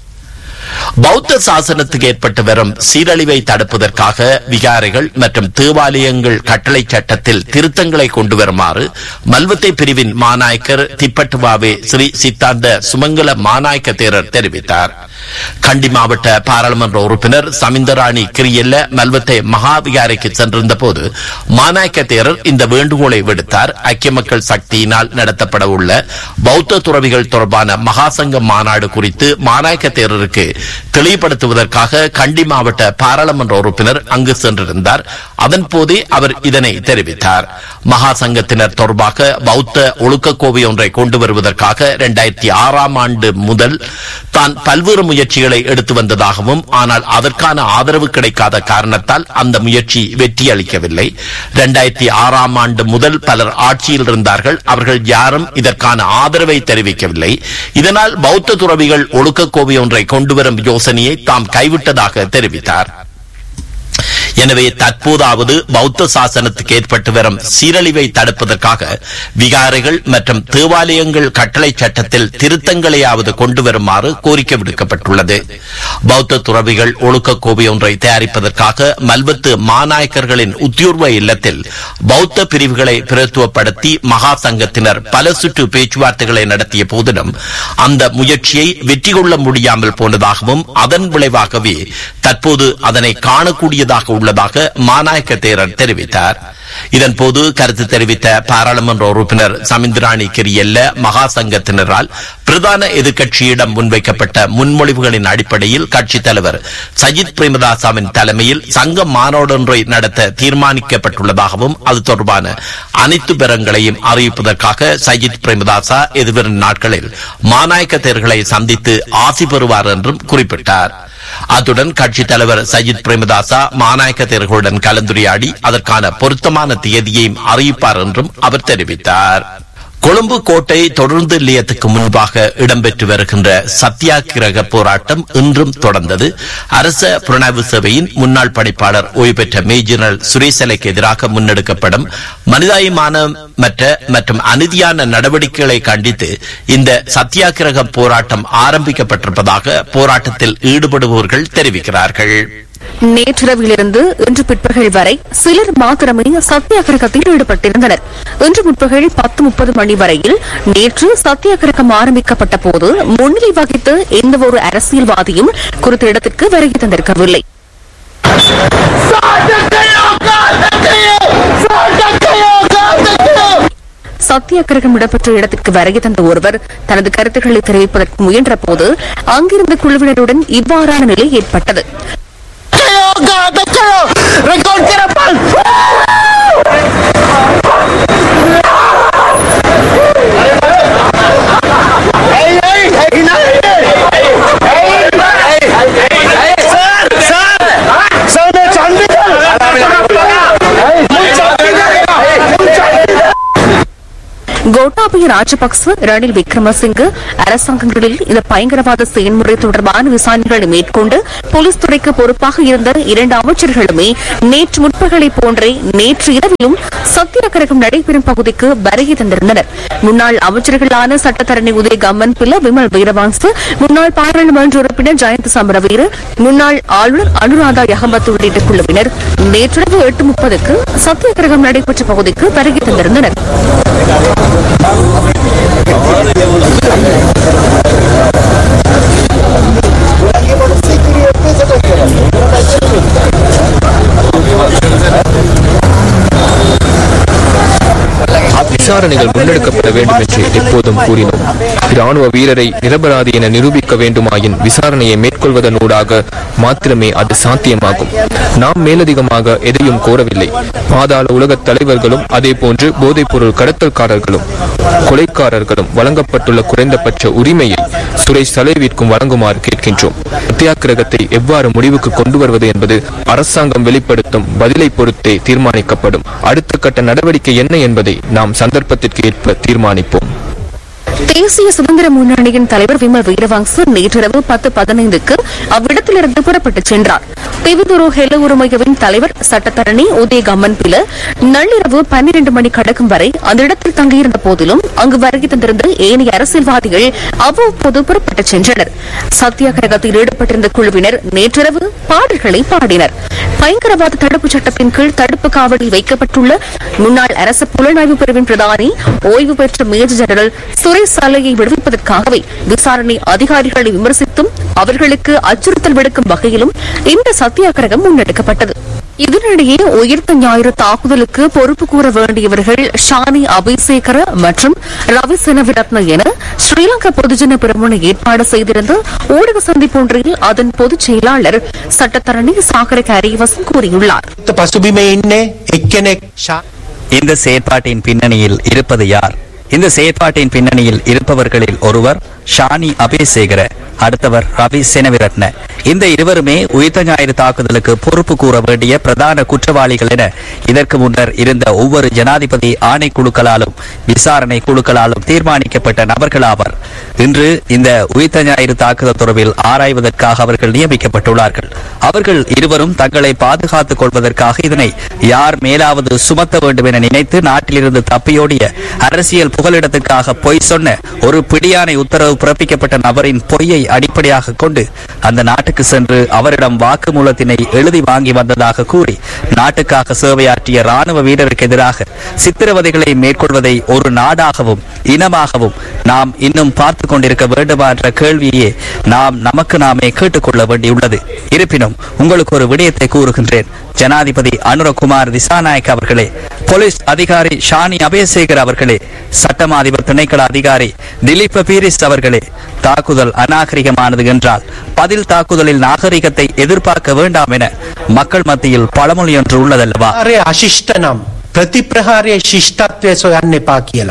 பௌத்த சாசனத்துக்கு ஏற்பட்டு வரும் சீரழிவை தடுப்பதற்காக விகாரைகள் மற்றும் தேவாலயங்கள் கட்டளை சட்டத்தில் திருத்தங்களை கொண்டு வருமாறு மல்வத்தை பிரிவின் மாநாயக்கர் திப்பட்டுவாவே ஸ்ரீ சித்தாந்த சுமங்கல மாநாயக்க தேரர் தெரிவித்தார் கண்டி மாவட்ட பாராளுமன்ற உறுப்பினர் சமிந்தராணி கிரியல்ல மல்வத்தை மகாவிகாரைக்கு சென்றிருந்த போது மாநாயக்க தேரர் இந்த வேண்டுகோளை விடுத்தார் ஐக்கிய மக்கள் சக்தியினால் நடத்தப்பட உள்ள பௌத்த துறவிகள் தொடர்பான மகாசங்க மாநாடு குறித்து மாநாயக்க தேரருக்கு தெளிவுபடுத்துவதற்காக கண்டி மாவட்ட பாராளுமன்ற உறுப்பினர் அங்கு சென்றிருந்தார் அதன் போதே அவர் இதனை தெரிவித்தார் மகாசங்கத்தினர் தொடர்பாக பௌத்த ஒழுக்க கோவை ஒன்றை கொண்டு வருவதற்காக இரண்டாயிரத்தி ஆறாம் ஆண்டு முதல் தான் பல்வேறு முயற்சிகளை எடுத்து வந்ததாகவும் ஆனால் அதற்கான ஆதரவு கிடைக்காத காரணத்தால் அந்த முயற்சி வெற்றி அளிக்கவில்லை இரண்டாயிரத்தி ஆறாம் ஆண்டு முதல் பலர் ஆட்சியில் இருந்தார்கள் அவர்கள் யாரும் இதற்கான ஆதரவை தெரிவிக்கவில்லை இதனால் பௌத்த துறவிகள் ஒழுக்க கோவை ஒன்றை கொண்டுவரும் யோசனையை தாம் கைவிட்டதாக தெரிவித்தார் எனவே தற்போதாவது பௌத்த சாசனத்துக்கு ஏற்பட்டு வரும் சீரழிவை தடுப்பதற்காக விகாரைகள் மற்றும் தேவாலயங்கள் கட்டளை சட்டத்தில் திருத்தங்களையாவது கொண்டு வருமாறு கோரிக்கை விடுக்கப்பட்டுள்ளது பௌத்த துறவிகள் ஒழுக்க கோவை ஒன்றை தயாரிப்பதற்காக மல்வத்து மாநாயக்கர்களின் உத்தியோர்வ இல்லத்தில் பௌத்த பிரிவுகளை பிரத்துவப்படுத்தி மகா சங்கத்தினர் பல சுற்று பேச்சுவார்த்தைகளை நடத்திய போதிலும் அந்த முயற்சியை வெற்றி கொள்ள முடியாமல் போனதாகவும் அதன் விளைவாகவே தற்போது அதனை காணக்கூடியதாக உள்ளதாக மாநாயக்க தேரர் தெரிவித்தார் இதன்போது கருத்து தெரிவித்த பாராளுமன்ற உறுப்பினர் சமிந்திராணி கிரியல்ல மகா சங்கத்தினரால் பிரதான எதிர்க்கட்சியிடம் முன்வைக்கப்பட்ட முன்மொழிவுகளின் அடிப்படையில் கட்சித் தலைவர் சஜித் பிரேமதாசாவின் தலைமையில் சங்க மாநாடொன்றை நடத்த தீர்மானிக்கப்பட்டுள்ளதாகவும் அது தொடர்பான அனைத்து பெறங்களையும் அறிவிப்பதற்காக சஜித் பிரேமதாசா எதிர்வரும் நாட்களில் மாநாயக்க தேர்களை சந்தித்து ஆசி பெறுவார் என்றும் குறிப்பிட்டார் அத்துடன் கட்சித் தலைவர் சஜித் பிரேமதாசா மாநாயக்க தேர்களுடன் கலந்துரையாடி அதற்கான பொருத்தமான தேதியையும் அறிவிப்பார் என்றும் அவர் தெரிவித்தார் கொழும்பு கோட்டை தொடர்ந்து நிலையத்துக்கு முன்பாக இடம்பெற்று வருகின்ற சத்தியாகிரக போராட்டம் இன்றும் தொடர்ந்தது அரச புலனாய்வு சேவையின் முன்னாள் பணிப்பாளர் ஓய்வு பெற்ற மேஜர் சுரேசலைக்கு எதிராக முன்னெடுக்கப்படும் மனிதாயமான மற்ற மற்றும் அநீதியான நடவடிக்கைகளை கண்டித்து இந்த சத்தியாகிரக போராட்டம் ஆரம்பிக்கப்பட்டிருப்பதாக போராட்டத்தில் ஈடுபடுபவர்கள் தெரிவிக்கிறார்கள் நேற்றிரவிலிருந்து இன்று பிற்பகல் வரை சிலர் மாத்திரமே சத்தியாகிரகத்தில் ஈடுபட்டிருந்தனர் இன்று முற்பகல் பத்து முப்பது மணி வரையில் நேற்று சத்தியாகிரகம் ஆரம்பிக்கப்பட்ட போது முன்னிலை வகித்த எந்தவொரு அரசியல்வாதியும் குறித்த இடத்திற்கு வருகை தந்திருக்கவில்லை சத்தியாகிரகம் இடம்பெற்ற இடத்திற்கு வருகை தந்த ஒருவர் தனது கருத்துக்களை தெரிவிப்பதற்கு முயன்ற போது அங்கிருந்த குழுவினருடன் இவ்வாறான நிலை ஏற்பட்டது கோட்டாபய ராஜபக்ச ரணில் விக்ரமசிங்க அரசாங்கங்களில் இந்த பயங்கரவாத செயல்முறை தொடர்பான விசாரணைகளை மேற்கொண்டு போலீஸ் துறைக்கு பொறுப்பாக இருந்த இரண்டு அமைச்சர்களுமே நேற்று முற்பகலை போன்றே நேற்று இரவிலும் சத்தியாகிரகம் நடைபெறும் பகுதிக்கு வருகை தந்திருந்தனர் முன்னாள் அமைச்சர்களான சட்டத்தரணி உதய கம்மன் பிள்ள விமல் வீரவாங்சு முன்னாள் பாராளுமன்ற உறுப்பினர் ஜெயந்த் சமரவீர முன்னாள் ஆளுநர் அனுராதா யகமத் உள்ளிட்ட குழுவினர் நேற்றிரவு எட்டு முப்பதுக்கு சத்தியாகிரகம் நடைபெற்ற பகுதிக்கு வருகை தந்திருந்தனர் விசாரணைகள் முன்னெடுக்கப்பட வேண்டும் என்று எப்போதும் கூறினோம் ராணுவ வீரரை நிரபராதி என நிரூபிக்க வேண்டுமாயின் விசாரணையை மேற்கொள்வதனூடாக மாத்திரமே அது சாத்தியமாகும் நாம் மேலதிகமாக எதையும் கோரவில்லை பாதாள உலக தலைவர்களும் அதே போன்று போதைப்பொருள் கடத்தல்காரர்களும் கொலைக்காரர்களும் வழங்கப்பட்டுள்ள குறைந்தபட்ச உரிமையை சுரேஷ் தலைவிற்கும் வழங்குமாறு கேட்கின்றோம் சத்தியாகிரகத்தை எவ்வாறு முடிவுக்கு கொண்டு வருவது என்பது அரசாங்கம் வெளிப்படுத்தும் பதிலை பொறுத்தே தீர்மானிக்கப்படும் அடுத்த கட்ட நடவடிக்கை என்ன என்பதை நாம் சந்தர்ப்பத்திற்கு ஏற்ப தீர்மானிப்போம் தேசிய சுதந்திர முன்னணியின் தலைவர் விமல் வீரவாங்சு நேற்றிரவு பத்து பதினைந்துக்கு அவ்விடத்திலிருந்து புறப்பட்டுச் சென்றார் திவிதுரு ஹெல உரிமையவின் தலைவர் சட்டத்தரணி உதய கம்மன் பில நள்ளிரவு பன்னிரண்டு மணி கடக்கும் வரை அந்த இடத்தில் தங்கியிருந்த போதிலும் அங்கு வருகை தந்திருந்த ஏனைய அரசியல்வாதிகள் அவ்வப்போது புறப்பட்டுச் சென்றனர் சத்தியாகிரகத்தில் ஈடுபட்டிருந்த குழுவினர் நேற்றிரவு பாடல்களை பாடினர் பயங்கரவாத தடுப்புச் சட்டத்தின் கீழ் தடுப்பு காவலில் வைக்கப்பட்டுள்ள முன்னாள் அரசு புலனாய்வு பிரிவின் பிரதானி ஓய்வு பெற்ற மேஜர் ஜெனரல் சுரேஷ் சாலையை விடுவிப்பதற்காகவே விசாரணை அதிகாரிகளை விமர்சித்தும் அவர்களுக்கு அச்சுறுத்தல் விடுக்கும் வகையிலும் இந்த சத்தியாகிரகம் முன்னெடுக்கப்பட்டது இதனிடையே உயிர்த்த ஞாயிறு தாக்குதலுக்கு பொறுப்பு கூற வேண்டியவர்கள் ஷானி அபிசேகர மற்றும் ரவி செனவிரத்ன என ஸ்ரீலங்கா பொதுஜன பெருமுனை ஏற்பாடு செய்திருந்த ஊடக சந்திப்பு ஒன்றில் அதன் பொதுச் செயலாளர் சட்டத்தரணி சாகர கரியவசம் கூறியுள்ளார் පසුබිම ඉන්නේ එක්කෙනෙක් ශා இந்த செயற்பாட்டின் பின்னணியில் இருப்பது யார் இந்த செயற்பாட்டின் பின்னணியில் இருப்பவர்களில் ஒருவர் ஷானி அபேசேகர அடுத்தவர் ரவி செனவிரத்ன இந்த இருவருமே உயிர்த்த ஞாயிறு தாக்குதலுக்கு பொறுப்பு கூற வேண்டிய பிரதான குற்றவாளிகள் என இதற்கு முன்னர் இருந்த ஒவ்வொரு ஜனாதிபதி ஆணைக்குழுக்களாலும் விசாரணை குழுக்களாலும் தீர்மானிக்கப்பட்ட நபர்களாவர் இன்று இந்த உயிர்த்த ஞாயிறு தாக்குதல் தொடர்பில் ஆராய்வதற்காக அவர்கள் நியமிக்கப்பட்டுள்ளார்கள் அவர்கள் இருவரும் தங்களை பாதுகாத்துக் கொள்வதற்காக இதனை யார் மேலாவது சுமத்த வேண்டும் என நினைத்து நாட்டிலிருந்து தப்பியோடிய அரசியல் புகலிடத்துக்காக பொய் சொன்ன ஒரு பிடியானை உத்தரவு பிறப்பிக்கப்பட்ட நபரின் பொய்யை அடிப்படையாக கொண்டு அந்த நாட்டுக்கு சென்று அவரிடம் வாக்குமூலத்தினை எழுதி வாங்கி வந்ததாக கூறி நாட்டுக்காக சேவையாற்றிய ராணுவ வீரருக்கு எதிராக சித்திரவதைகளை மேற்கொள்வதை ஒரு நாடாகவும் இனமாகவும் நாம் இன்னும் பார்த்து கொண்டிருக்க வேண்டுமா என்ற கேள்வியே நாம் நமக்கு நாமே கேட்டுக்கொள்ள வேண்டியுள்ளது இருப்பினும் உங்களுக்கு ஒரு விடயத்தை கூறுகின்றேன் ஜனாதிபதி அனுரகுமார் திசாநாயக் அவர்களே போலீஸ் அதிகாரி ஷானி அபயசேகர் அவர்களே சட்டமா அதிபர் திணைக்கள அதிகாரி திலீப் பீரிஸ் அவர்களே தாக்குதல் அநாகரிகமானது என்றால் பதில் தாக்குதலில் நாகரிகத்தை எதிர்பார்க்க வேண்டாம் என மக்கள் மத்தியில் பழமொழி ஒன்று உள்ளதல்லவா ආරය අශිෂ්ට නම් ප්‍රතිප්‍රහාරය ශිෂ්ටත්වය සොයන්න එපා කියලා.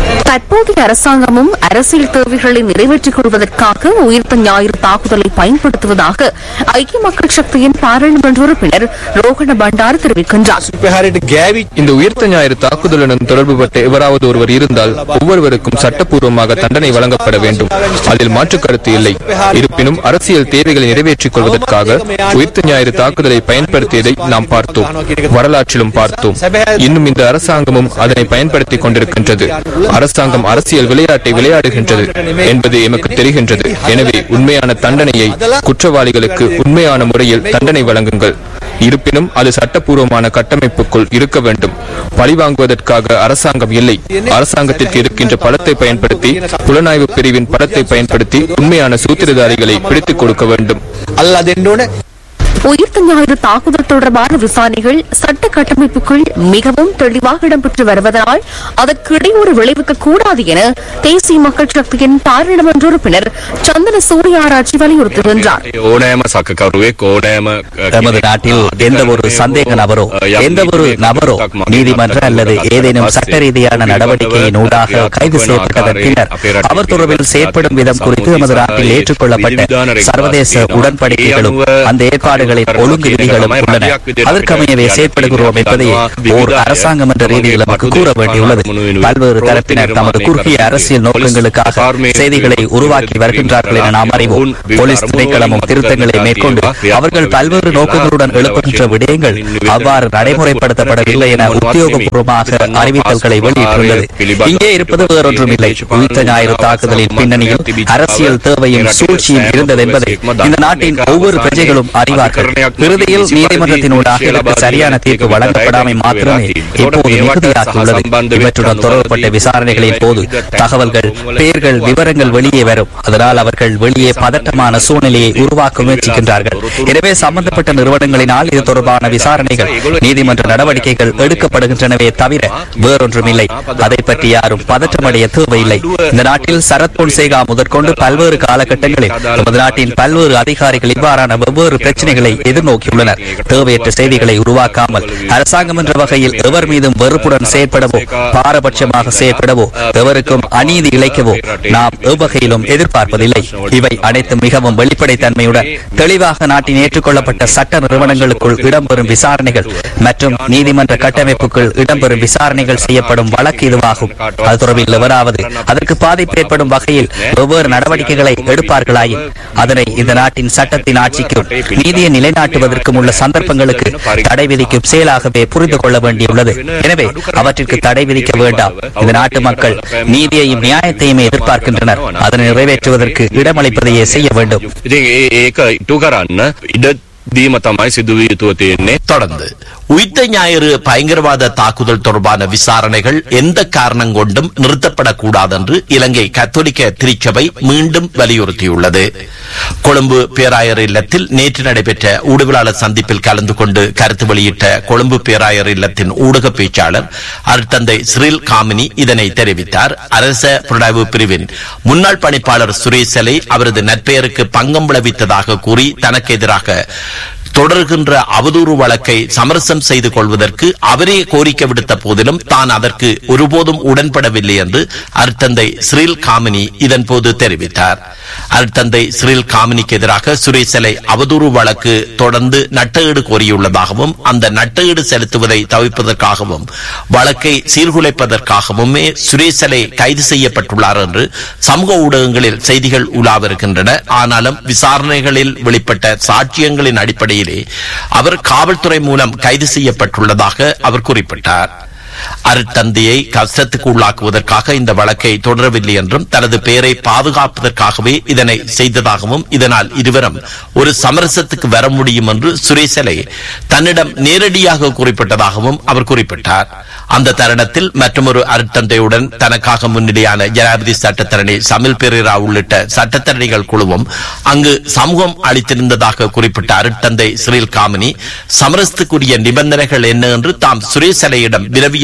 தற்போதைய அரசாங்கமும் அரசியல் தேவைகளை நிறைவேற்றிக் கொள்வதற்காக உயிர்த்த ஞாயிறு தாக்குதலை பயன்படுத்துவதாக ஐக்கிய மக்கள் சக்தியின் பாராளுமன்ற உறுப்பினர் ரோகண பண்டார் தெரிவிக்கின்றார் ප්‍රහාරයට ගෑවි இந்த உயிர்த்த ஞாயிறு தாக்குதலுடன் தொடர்புபட்ட எவராவது ஒருவர் இருந்தால் ஒவ்வொருவருக்கும் சட்டப்பூர்வமாக தண்டனை வழங்கப்பட வேண்டும் அதில் மாற்று கருத்து இல்லை இருப்பினும் அரசியல் தேவைகளை நிறைவேற்றிக் கொள்வதற்காக உயிர்த்த ஞாயிறு தாக்குதலை பயன்படுத்தியதை நாம் பார்த்தோம் வரலாற்றிலும் பார்த்தோம் இன்னும் இந்த அரசாங்கமும் அதனை பயன்படுத்திக் கொண்டிருக்கின்றது அரசாங்கம் அரசியல் விளையாட்டை விளையாடுகின்றது என்பது எமக்கு தெரிகின்றது எனவே உண்மையான தண்டனையை குற்றவாளிகளுக்கு உண்மையான முறையில் தண்டனை வழங்குங்கள் இருப்பினும் அது சட்டப்பூர்வமான கட்டமைப்புக்குள் இருக்க வேண்டும் பழிவாங்குவதற்காக அரசாங்கம் இல்லை அரசாங்கத்திற்கு இருக்கின்ற பலத்தை பயன்படுத்தி புலனாய்வு பிரிவின் பலத்தை பயன்படுத்தி உண்மையான சூத்திரதாரிகளை பிடித்துக் கொடுக்க வேண்டும் අල්ලා දෙන්න ඕන உயிர்த்த ஞாயிறு தாக்குதல் தொடர்பான விசாரணைகள் சட்ட கட்டமைப்புக்குள் மிகவும் தெளிவாக இடம்பெற்று வருவதனால் அதற்கு இடையூறு விளைவிக்க கூடாது என தேசிய மக்கள் சக்தியின் பாராளுமன்ற உறுப்பினர் சந்தன சூரியாராட்சி வலியுறுத்துகின்றார் ඕනෑම සකකරුවෙක් ඕනෑම நமது நாட்டில் எந்த ஒரு சந்தேக நபரோ எந்த ஒரு நபரோ நீதிமன்ற அல்லது ஏதேனும் சட்ட ரீதியான நடவடிக்கையின் ஊடாக கைது செய்யப்பட்டதன் பின்னர் அவர் தொடர்பில் செயற்படும் விதம் குறித்து நமது நாட்டில் ஏற்றுக்கொள்ளப்பட்ட சர்வதேச உடன்படிக்கைகளும் அந்த ஏற்பாடுகளின் ஒழுங்கு விதிகளும் உள்ளன அதற்கமையவே செயற்படுகிறோம் என்பதை ஓர் அரசாங்கம் என்ற ரீதியில் நமக்கு கூற வேண்டியுள்ளது பல்வேறு தரப்பினர் தமது குறுகிய அரசியல் நோக்கங்களுக்காக செய்திகளை உருவாக்கி வருகின்றார்கள் என நாம் அறிவோம் போலீஸ் திணைக்களமும் திருத்தங்களை மேற்கொண்டு அவர்கள் பல்வேறு நோக்கங்களுடன் எழுப்புகின்ற விடயங்கள் அவ்வாறு நடைமுறைப்படுத்தப்படவில்லை என உத்தியோகபூர்வமாக அறிவித்தல்களை வெளியிட்டுள்ளது இங்கே இருப்பது வேறொன்றுமில்லை உயிர்த்த ஞாயிறு தாக்குதலின் பின்னணியில் அரசியல் தேவையும் சூழ்ச்சியும் இருந்தது என்பதை இந்த நாட்டின் ஒவ்வொரு பிரஜைகளும் அறிவார்கள் இறுதியில் நீதிமன்றத்தினூடாக இதற்கு சரியான தீர்ப்பு வழங்கப்படாமை மாத்திரமே இப்போது மிகுதியாகியுள்ளது இவற்றுடன் தொடர்புபட்ட விசாரணைகளின் போது தகவல்கள் பெயர்கள் விவரங்கள் வெளியே வரும் அதனால் அவர்கள் வெளியே பதட்டமான சூழ்நிலையை உருவாக்க முயற்சிக்கின்றார்கள் எனவே சம்பந்தப்பட்ட நிறுவனங்களினால் இது தொடர்பான விசாரணைகள் நீதிமன்ற நடவடிக்கைகள் எடுக்கப்படுகின்றனவே தவிர வேறொன்றுமில்லை அதை பற்றி யாரும் பதற்றமடைய தேவையில்லை இந்த நாட்டில் சரத் பொன்சேகா முதற்கொண்டு பல்வேறு காலகட்டங்களில் நமது நாட்டின் பல்வேறு அதிகாரிகள் இவ்வாறான வெவ்வேறு பிரச்சனைகளை எதிர்நோக்கியுள்ளனர் தேவையற்ற செய்திகளை உருவாக்காமல் அரசாங்கம் என்ற வகையில் எவர் மீதும் வெறுப்புடன் செயற்படவோ பாரபட்சமாக செயற்படவோ எவருக்கும் அநீதி இழைக்கவோ நாம் எவ்வகையிலும் எதிர்பார்ப்பதில்லை இவை அனைத்தும் மிகவும் வெளிப்படைத்தன்மையுடன் தெளிவாக நாட்டின் ஏற்றுக்கொள்ளப்பட்ட சட்ட நிறுவனங்களுக்குள் இடம்பெறும் விசாரணைகள் மற்றும் நீதிமன்ற கட்டமைப்புக்குள் இடம்பெறும் விசாரணைகள் செய்யப்படும் வழக்கு இதுவாகும் அது தொடர்பில் எவராவது அதற்கு பாதிப்பு ஏற்படும் வகையில் வெவ்வேறு நடவடிக்கைகளை எடுப்பார்களாயின் அதனை இந்த நாட்டின் சட்டத்தின் ஆட்சிக்கும் நீதியை நிலைநாட்டுவதற்கும் உள்ள சந்தர்ப்பங்களுக்கு தடை விதிக்கும் செயலாகவே புரிந்து கொள்ள வேண்டியுள்ளது எனவே அவற்றிற்கு தடை விதிக்க வேண்டாம் இந்த நாட்டு மக்கள் நீதியையும் நியாயத்தையுமே எதிர்பார்க்கின்றனர் அதனை நிறைவேற்றுவதற்கு இடமளிப்பதையே செய்ய வேண்டும் ඉතින් ඒ- ඒක ඉටු කරන්න ඉඩ දීම තමයි සිදුවිය යුතුව තියෙන්නේ தொடர்ந்து உயிர்த்த ஞாயிறு பயங்கரவாத தாக்குதல் தொடர்பான விசாரணைகள் எந்த காரணம் கொண்டும் நிறுத்தப்படக்கூடாது என்று இலங்கை கத்தோலிக்க திருச்சபை மீண்டும் வலியுறுத்தியுள்ளது கொழும்பு பேராயர் இல்லத்தில் நேற்று நடைபெற்ற ஊடகவியலாளர் சந்திப்பில் கலந்து கொண்டு கருத்து வெளியிட்ட கொழும்பு பேராயர் இல்லத்தின் ஊடக பேச்சாளர் அருட்தந்தை சிறில் காமினி இதனை தெரிவித்தார் அரச புலனாய்வு பிரிவின் முன்னாள் பணிப்பாளர் சுரேசலை அவரது நற்பெயருக்கு பங்கம் விளைவித்ததாக கூறி தனக்கு எதிராக தொடர்கின்ற அவதூறு வழக்கை சமரசம் செய்து கொள்வதற்கு அவரே கோரிக்கை விடுத்த போதிலும் தான் அதற்கு ஒருபோதும் உடன்படவில்லை என்று அருட்தந்தை ஸ்ரீல் காமினி இதன்போது தெரிவித்தார் அருட்தந்தை ஸ்ரீல் காமினிக்கு எதிராக சுரேசலை அவதூறு வழக்கு தொடர்ந்து நட்டஈடு கோரியுள்ளதாகவும் அந்த நட்டஈடு செலுத்துவதை தவிர்ப்பதற்காகவும் வழக்கை சீர்குலைப்பதற்காகவுமே சுரேசலை கைது செய்யப்பட்டுள்ளார் என்று சமூக ஊடகங்களில் செய்திகள் உலாவிருக்கின்றன ஆனாலும் விசாரணைகளில் வெளிப்பட்ட சாட்சியங்களின் அடிப்படையிலே அவர் காவல்துறை மூலம் கைது செய்யப்பட்டுள்ளதாக அவர் குறிப்பிட்டார் அருட்தந்தையை கஷ்டத்துக்கு உள்ளாக்குவதற்காக இந்த வழக்கை தொடரவில்லை என்றும் தனது பெயரை பாதுகாப்பதற்காகவே இதனை செய்ததாகவும் இதனால் இருவரும் ஒரு சமரசத்துக்கு வர முடியும் என்று சுரேசலை தன்னிடம் நேரடியாக குறிப்பிட்டதாகவும் அவர் குறிப்பிட்டார் அந்த தருணத்தில் மற்றொரு அருட்தந்தையுடன் தனக்காக முன்னிலையான ஜனாதிபதி சட்டத்தரணி சமில் பெரேரா உள்ளிட்ட சட்டத்தரணிகள் குழுவும் அங்கு சமூகம் அளித்திருந்ததாக குறிப்பிட்ட அருட்தந்தை ஸ்ரீல் காமினி சமரசத்துக்குரிய நிபந்தனைகள் என்ன என்று தாம் சுரேசலையிடம் வினவிய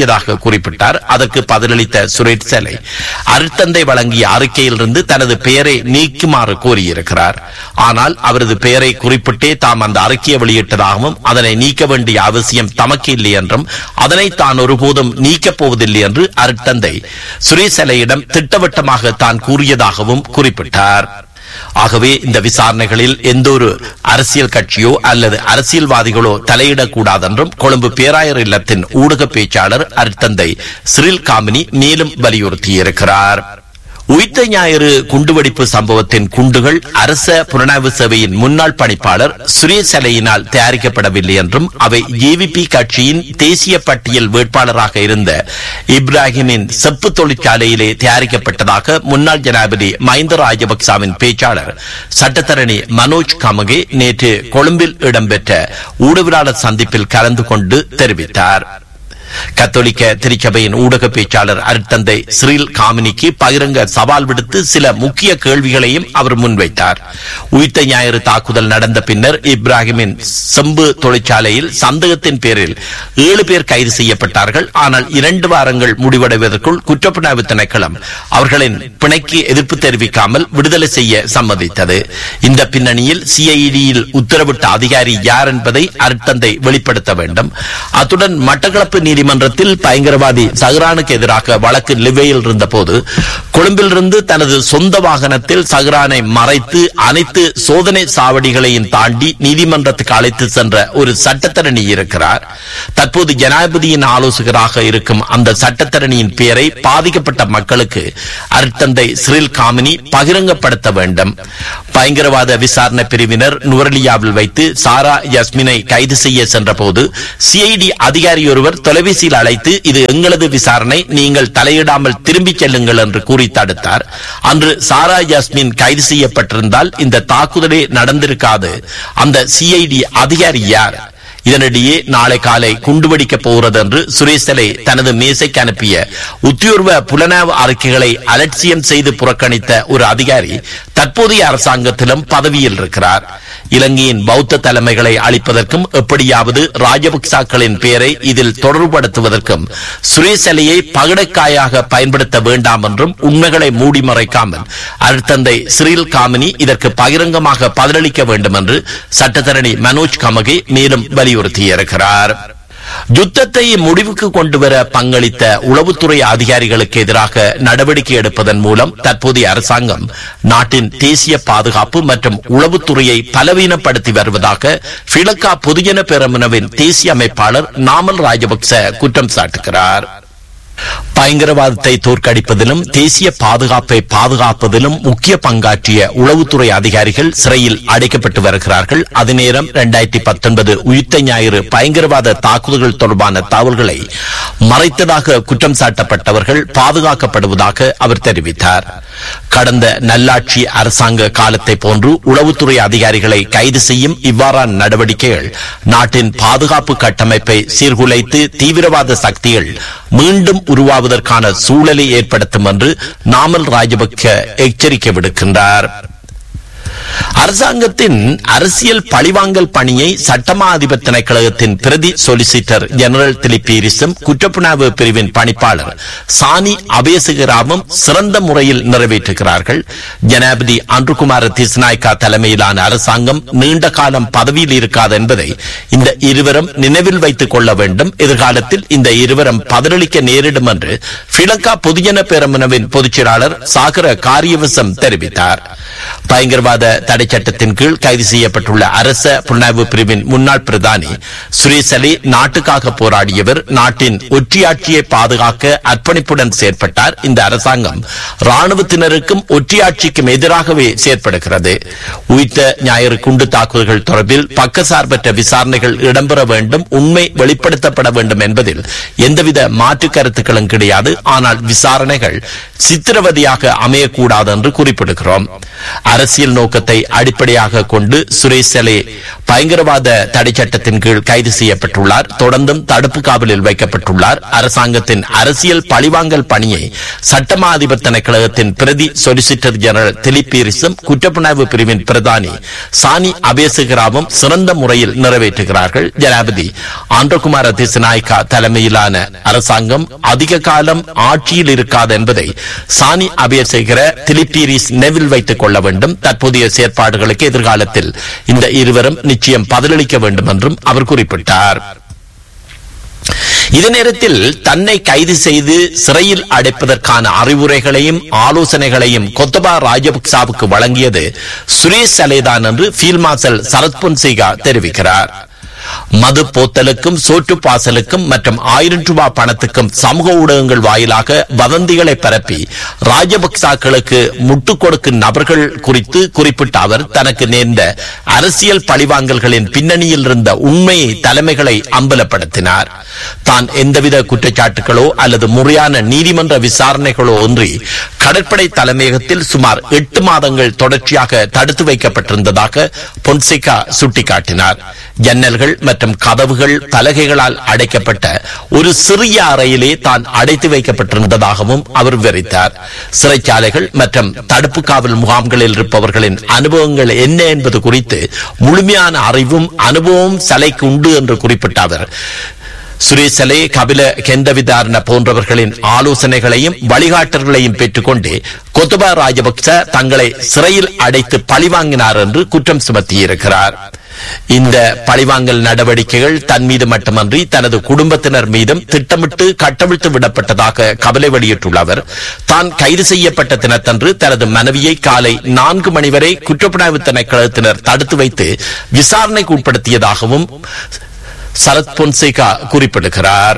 கூறியதாக குறிப்பிட்டார் அதற்கு பதிலளித்த சுரேஷ் செலை அருட்தந்தை வழங்கிய அறிக்கையிலிருந்து தனது பெயரை நீக்குமாறு கோரியிருக்கிறார் ஆனால் அவரது பெயரை குறிப்பிட்டே தாம் அந்த அறிக்கையை வெளியிட்டதாகவும் அதனை நீக்க வேண்டிய அவசியம் தமக்கு இல்லை என்றும் அதனை தான் ஒருபோதும் நீக்கப் போவதில்லை என்று அருட்தந்தை சுரேஷ் செலையிடம் திட்டவட்டமாக தான் கூறியதாகவும் குறிப்பிட்டார் ஆகவே இந்த விசாரணைகளில் எந்த ஒரு அரசியல் கட்சியோ அல்லது அரசியல்வாதிகளோ தலையிடக்கூடாது என்றும் கொழும்பு பேராயர் இல்லத்தின் ஊடக பேச்சாளர் அருட்தந்தை சிறில் காமினி மேலும் வலியுறுத்தியிருக்கிறார் உயிர்த்த ஞாயிறு குண்டுவெடிப்பு சம்பவத்தின் குண்டுகள் அரச புலனாய்வு சேவையின் முன்னாள் பணிப்பாளர் சுரேசலையினால் தயாரிக்கப்படவில்லை என்றும் அவை ஜேவிபி கட்சியின் தேசிய பட்டியல் வேட்பாளராக இருந்த இப்ராஹிமின் செப்பு தொழிற்சாலையிலே தயாரிக்கப்பட்டதாக முன்னாள் ஜனாதிபதி மஹிந்த ராஜபக்சாவின் பேச்சாளர் சட்டத்தரணி மனோஜ் கமகே நேற்று கொழும்பில் இடம்பெற்ற ஊடகவியலாளர் சந்திப்பில் கலந்து கொண்டு தெரிவித்தார் கத்தோலிக்க திருச்சபையின் ஊடக பேச்சாளர் அருட்தந்தை ஸ்ரீல் காமினிக்கு பகிரங்க சவால் விடுத்து சில முக்கிய கேள்விகளையும் அவர் முன்வைத்தார் உயிர்த்த ஞாயிறு தாக்குதல் நடந்த பின்னர் இப்ராஹிமின் செம்பு தொழிற்சாலையில் சந்தேகத்தின் பேரில் ஏழு பேர் கைது செய்யப்பட்டார்கள் ஆனால் இரண்டு வாரங்கள் முடிவடைவதற்குள் குற்றப்புலனாய்வு திணைக்களம் அவர்களின் பிணைக்கு எதிர்ப்பு தெரிவிக்காமல் விடுதலை செய்ய சம்மதித்தது இந்த பின்னணியில் சிஐடியில் உத்தரவிட்ட அதிகாரி யார் என்பதை அருட்தந்தை வெளிப்படுத்த வேண்டும் அத்துடன் மட்டக்களப்பு நீதிமன்றத்தில் பயங்கரவாதி சஹ்ரானுக்கு எதிராக வழக்கு நிலுவையில் இருந்தபோது கொழும்பிலிருந்து தனது சொந்த வாகனத்தில் சஹ்ரானை மறைத்து அனைத்து சோதனை சாவடிகளையும் தாண்டி நீதிமன்றத்துக்கு அழைத்து சென்ற ஒரு சட்டத்தரணி இருக்கிறார் தற்போது ஜனாதிபதியின் ஆலோசகராக இருக்கும் அந்த சட்டத்தரணியின் பெயரை பாதிக்கப்பட்ட மக்களுக்கு அருட்தந்தை சிறில் காமினி பகிரங்கப்படுத்த வேண்டும் பயங்கரவாத விசாரணை பிரிவினர் நுவரலியாவில் வைத்து சாரா யஸ்மினை கைது செய்ய சென்றபோது சிஐடி அதிகாரி ஒருவர் தொலைபேசியில் அழைத்து இது எங்களது விசாரணை நீங்கள் தலையிடாமல் திரும்பிச் செல்லுங்கள் என்று கூறி தடுத்தார் அன்று சாரா யாஸ்மின் கைது செய்யப்பட்டிருந்தால் இந்த தாக்குதலே நடந்திருக்காது அந்த சிஐடி அதிகாரி யார் இதனிடையே நாளை காலை குண்டுவெடிக்கப் போகிறது என்று சுரேசலை தனது மேசைக்கு அனுப்பிய உத்தியோர்வ புலனாய்வு அறிக்கைகளை அலட்சியம் செய்து புறக்கணித்த ஒரு அதிகாரி தற்போதைய அரசாங்கத்திலும் பதவியில் இருக்கிறார் இலங்கையின் பௌத்த தலைமைகளை அளிப்பதற்கும் எப்படியாவது ராஜபக்சாக்களின் பெயரை இதில் தொடர்புபடுத்துவதற்கும் சுரேசலையை பகடைக்காயாக பயன்படுத்த வேண்டாம் என்றும் உண்மைகளை மூடி மறைக்காமல் அருட்தந்தை சிறில் காமினி இதற்கு பகிரங்கமாக பதிலளிக்க வேண்டும் என்று சட்டத்தரணி மனோஜ் கமகே மேலும் வலியுறுத்தியிருக்கிறார் யுத்தத்தை முடிவுக்கு கொண்டு வர பங்களித்த உளவுத்துறை அதிகாரிகளுக்கு எதிராக நடவடிக்கை எடுப்பதன் மூலம் தற்போதைய அரசாங்கம் நாட்டின் தேசிய பாதுகாப்பு மற்றும் உளவுத்துறையை பலவீனப்படுத்தி வருவதாக ஸ்ரீலங்கா பொதுஜன பெரமுனவின் தேசிய அமைப்பாளர் நாமல் ராஜபக்ச குற்றம் சாட்டுகிறார் பயங்கரவாதத்தை தோற்கடிப்பதிலும் தேசிய பாதுகாப்பை பாதுகாப்பதிலும் முக்கிய பங்காற்றிய உளவுத்துறை அதிகாரிகள் சிறையில் அடைக்கப்பட்டு வருகிறார்கள் அதே நேரம் இரண்டாயிரத்தி பத்தொன்பது உயிர்த்த ஞாயிறு பயங்கரவாத தாக்குதல்கள் தொடர்பான தகவல்களை மறைத்ததாக குற்றம் சாட்டப்பட்டவர்கள் பாதுகாக்கப்படுவதாக அவர் தெரிவித்தார் கடந்த நல்லாட்சி அரசாங்க காலத்தை போன்று உளவுத்துறை அதிகாரிகளை கைது செய்யும் இவ்வாறான நடவடிக்கைகள் நாட்டின் பாதுகாப்பு கட்டமைப்பை சீர்குலைத்து தீவிரவாத சக்திகள் மீண்டும் உருவாவதற்கான சூழலை ஏற்படுத்தும் என்று நாமல் ராஜபக்ச எச்சரிக்கை விடுக்கின்றார் அரசாங்கத்தின் அரசியல் பழிவாங்கல் பணியை சட்டமா அதிபர் திணைக்களகத்தின் பிரதி சொலிசிட்டர் ஜெனரல் திலிப்பீரிசும் குற்றப்புணர்வு பிரிவின் பணிப்பாளர் சானி அபேசகராவும் சிறந்த முறையில் நிறைவேற்றுகிறார்கள் ஜனாதிபதி அன்றுகுமார திஸ்நாய்கா தலைமையிலான அரசாங்கம் நீண்ட காலம் பதவியில் இருக்காது என்பதை இந்த இருவரும் நினைவில் வைத்துக் கொள்ள வேண்டும் எதிர்காலத்தில் இந்த இருவரும் பதிலளிக்க நேரிடும் என்று ஸ்ரீலங்கா பொதுஜன பேரமுனவின் பொதுச்செயலாளர் சாகர காரியவசம் தெரிவித்தார் பயங்கரவாத தடை சட்டத்தின் கீழ் கைது செய்யப்பட்டுள்ள அரச புலனாய்வு பிரிவின் முன்னாள் பிரதானி சுரேஷ் அலி நாட்டுக்காக போராடியவர் நாட்டின் ஒற்றியாட்சியை பாதுகாக்க அர்ப்பணிப்புடன் செயற்பட்டார் இந்த அரசாங்கம் ராணுவத்தினருக்கும் ஒற்றியாட்சிக்கும் எதிராகவே செயற்படுகிறது உயிர்த்த ஞாயிறு குண்டு தாக்குதல்கள் தொடர்பில் பக்கசார்பற்ற விசாரணைகள் இடம்பெற வேண்டும் உண்மை வெளிப்படுத்தப்பட வேண்டும் என்பதில் எந்தவித மாற்று கருத்துக்களும் கிடையாது ஆனால் விசாரணைகள் சித்திரவதையாக அமையக்கூடாது என்று குறிப்பிடுகிறோம் அரசியல் நோக்கத்தை சம்பவத்தை அடிப்படையாக கொண்டு சுரேஷ் சலே பயங்கரவாத தடை சட்டத்தின் கீழ் கைது செய்யப்பட்டுள்ளார் தொடர்ந்தும் தடுப்பு காவலில் வைக்கப்பட்டுள்ளார் அரசாங்கத்தின் அரசியல் பழிவாங்கல் பணியை சட்டமா அதிபர் திணைக்களகத்தின் பிரதி சொலிசிட்டர் ஜெனரல் திலீப் பீரிஸும் குற்றப்புணர்வு பிரிவின் பிரதானி சானி அபேசகராவும் சிறந்த முறையில் நிறைவேற்றுகிறார்கள் ஜனாபதி ஆந்திரகுமார திசுநாயக்கா தலைமையிலான அரசாங்கம் அதிக காலம் ஆட்சியில் இருக்காது என்பதை சானி அபேசகர திலீப் பீரிஸ் நெவில் வைத்துக் கொள்ள வேண்டும் தற்போதைய செயற்பாடுகளுக்கு எதிர்காலத்தில் இந்த இருவரும் நிச்சயம் பதிலளிக்க வேண்டும் என்றும் அவர் குறிப்பிட்டார் இதே நேரத்தில் தன்னை கைது செய்து சிறையில் அடைப்பதற்கான அறிவுரைகளையும் ஆலோசனைகளையும் கொத்தபா ராஜபக்சாவுக்கு வழங்கியது சுரேஷ் சலேதான் என்று ஃபீல்ட் மார்ஷல் சரத் பொன்சேகா தெரிவிக்கிறார் மது போத்தலுக்கும் சோற்று பாசலுக்கும் மற்றும் ஆயிரம் ரூபாய் பணத்துக்கும் சமூக ஊடகங்கள் வாயிலாக வதந்திகளை பரப்பி ராஜபக்சாக்களுக்கு முட்டுக் கொடுக்கும் நபர்கள் குறித்து குறிப்பிட்ட அவர் தனக்கு நேர்ந்த அரசியல் பழிவாங்கல்களின் பின்னணியில் இருந்த உண்மையை தலைமைகளை அம்பலப்படுத்தினார் தான் எந்தவித குற்றச்சாட்டுகளோ அல்லது முறையான நீதிமன்ற விசாரணைகளோ ஒன்றி கடற்படை தலைமையகத்தில் சுமார் எட்டு மாதங்கள் தொடர்ச்சியாக தடுத்து வைக்கப்பட்டிருந்ததாக பொன்சேகா சுட்டிக்காட்டினார் ஜன்னல்கள் மற்றும் கதவுகள் பலகைகளால் அடைக்கப்பட்ட ஒரு சிறிய அறையிலே தான் அடைத்து வைக்கப்பட்டிருந்ததாகவும் அவர் விவரித்தார் சிறைச்சாலைகள் மற்றும் தடுப்பு காவல் முகாம்களில் இருப்பவர்களின் அனுபவங்கள் என்ன என்பது குறித்து முழுமையான அறிவும் அனுபவமும் சலைக்கு உண்டு என்று குறிப்பிட்ட அவர் சுரேசலே கபில கெந்தவிதாரண போன்றவர்களின் ஆலோசனைகளையும் வழிகாட்டல்களையும் பெற்றுக்கொண்டு கொத்தபா ராஜபக்ச தங்களை சிறையில் அடைத்து பழிவாங்கினார் என்று குற்றம் சுமத்தியிருக்கிறார் இந்த பழிவாங்கல் நடவடிக்கைகள் தன் மீது மட்டுமன்றி தனது குடும்பத்தினர் மீதும் திட்டமிட்டு கட்டவிழ்த்து விடப்பட்டதாக கவலை வெளியிட்டுள்ள அவர் தான் கைது செய்யப்பட்ட தினத்தன்று தனது மனைவியை காலை நான்கு மணி வரை குற்றப்புலனாய்வு திணைக்களத்தினர் தடுத்து வைத்து விசாரணைக்கு உட்படுத்தியதாகவும் சரத் பொன்சேகா குறிப்பிடுகிறார்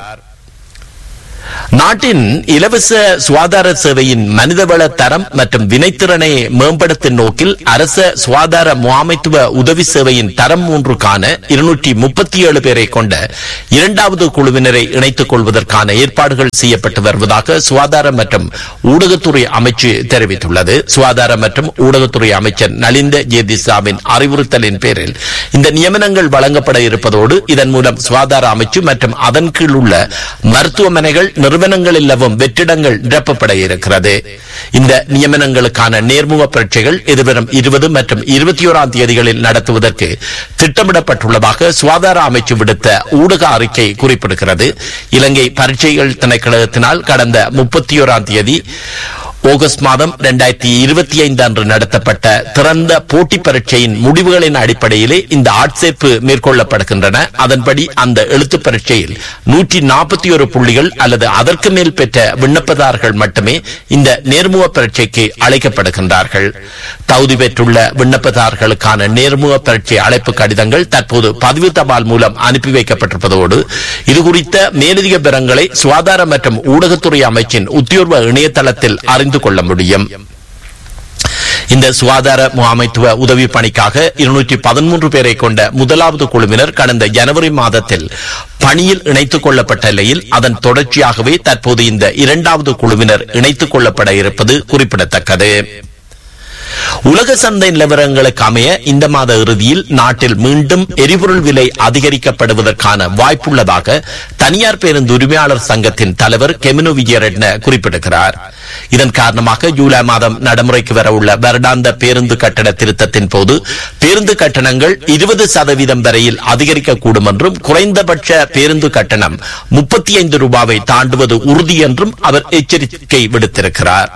நாட்டின் இலவச சுகாதார சேவையின் மனிதவள தரம் மற்றும் வினைத்திறனை மேம்படுத்தும் நோக்கில் அரச சுகாதார முகாமைத்துவ உதவி சேவையின் தரம் மூன்றுக்கான இருநூற்றி முப்பத்தி ஏழு பேரை கொண்ட இரண்டாவது குழுவினரை இணைத்துக் கொள்வதற்கான ஏற்பாடுகள் செய்யப்பட்டு வருவதாக சுகாதார மற்றும் ஊடகத்துறை அமைச்சு தெரிவித்துள்ளது சுகாதார மற்றும் ஊடகத்துறை அமைச்சர் நலிந்த ஜேதிசாவின் அறிவுறுத்தலின் பேரில் இந்த நியமனங்கள் வழங்கப்பட இருப்பதோடு இதன் மூலம் சுகாதார அமைச்சு மற்றும் அதன் கீழ் உள்ள மருத்துவமனைகள் நிறுவனங்கள் இல்லவும் வெற்றிடங்கள் நிரப்பப்பட இருக்கிறது இந்த நியமனங்களுக்கான நேர்முக பரீட்சைகள் எதிர்வரும் இருபது மற்றும் இருபத்தி ஓராம் தேதிகளில் நடத்துவதற்கு திட்டமிடப்பட்டுள்ளதாக சுகாதார அமைச்சு விடுத்த ஊடக அறிக்கை குறிப்பிடுகிறது இலங்கை பரீட்சைகள் திணைக்களத்தினால் கடந்த முப்பத்தி ஓராம் தேதி ஆகஸ்ட் மாதம் இரண்டாயிரத்தி இருபத்தி ஐந்து அன்று நடத்தப்பட்ட திறந்த போட்டி பரீட்சையின் முடிவுகளின் அடிப்படையிலே இந்த ஆட்சேர்ப்பு மேற்கொள்ளப்படுகின்றன அதன்படி அந்த எழுத்து பரீட்சையில் நூற்றி நாற்பத்தி ஒரு புள்ளிகள் அல்லது அதற்கு மேல் பெற்ற விண்ணப்பதாரர்கள் மட்டுமே இந்த நேர்முக பரீட்சைக்கு அழைக்கப்படுகின்றார்கள் தகுதி பெற்றுள்ள விண்ணப்பதாரர்களுக்கான நேர்முக பரீட்சை அழைப்பு கடிதங்கள் தற்போது பதிவு தபால் மூலம் அனுப்பி வைக்கப்பட்டிருப்பதோடு இதுகுறித்த மேலதிக விவரங்களை சுகாதார மற்றும் ஊடகத்துறை அமைச்சின் உத்தியோர்வ இணையதளத்தில் அறிந்து கொள்ள முடியும் இந்த சுகாதார முகாமைத்துவ உதவி பணிக்காக இருநூற்றி பதிமூன்று பேரை கொண்ட முதலாவது குழுவினர் கடந்த ஜனவரி மாதத்தில் பணியில் இணைத்துக் கொள்ளப்பட்ட நிலையில் அதன் தொடர்ச்சியாகவே தற்போது இந்த இரண்டாவது குழுவினர் இணைத்துக் கொள்ளப்பட இருப்பது குறிப்பிடத்தக்கது உலக சந்தை நிலவரங்களுக்கு அமைய இந்த மாத இறுதியில் நாட்டில் மீண்டும் எரிபொருள் விலை அதிகரிக்கப்படுவதற்கான வாய்ப்புள்ளதாக தனியார் பேருந்து உரிமையாளர் சங்கத்தின் தலைவர் கெமினு விஜயரட்ன குறிப்பிடுகிறார் இதன் காரணமாக ஜூலை மாதம் நடைமுறைக்கு வர உள்ள வருடாந்த பேருந்து கட்டண திருத்தத்தின் போது பேருந்து கட்டணங்கள் இருபது சதவீதம் வரையில் அதிகரிக்கக்கூடும் என்றும் குறைந்தபட்ச பேருந்து கட்டணம் முப்பத்தி ஐந்து ரூபாவை தாண்டுவது உறுதி என்றும் அவர் எச்சரிக்கை விடுத்திருக்கிறார்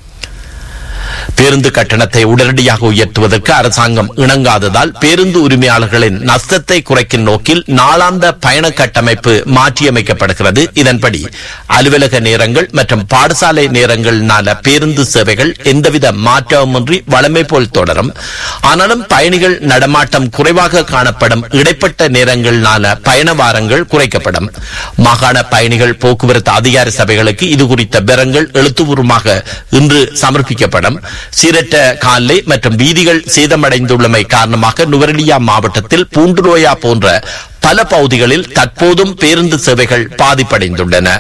பேருந்து கட்டணத்தை உடனடியாக உயர்த்துவதற்கு அரசாங்கம் இணங்காததால் பேருந்து உரிமையாளர்களின் நஷ்டத்தை குறைக்கும் நோக்கில் நாளாந்த பயண கட்டமைப்பு மாற்றியமைக்கப்படுகிறது இதன்படி அலுவலக நேரங்கள் மற்றும் பாடசாலை நேரங்களினால பேருந்து சேவைகள் எந்தவித மாற்றமுமின்றி வளமை போல் தொடரும் ஆனாலும் பயணிகள் நடமாட்டம் குறைவாக காணப்படும் இடைப்பட்ட நேரங்களினால பயண வாரங்கள் குறைக்கப்படும் மாகாண பயணிகள் போக்குவரத்து அதிகார சபைகளுக்கு இது குறித்த பெறங்கள் எழுத்துப்பூர்வமாக இன்று சமர்ப்பிக்கப்படும் சீரற்ற காலை மற்றும் வீதிகள் சேதமடைந்துள்ளமை காரணமாக நுவரெலியா மாவட்டத்தில் பூண்டுலோயா போன்ற பல பகுதிகளில் தற்போதும் பேருந்து சேவைகள் பாதிப்படைந்துள்ளன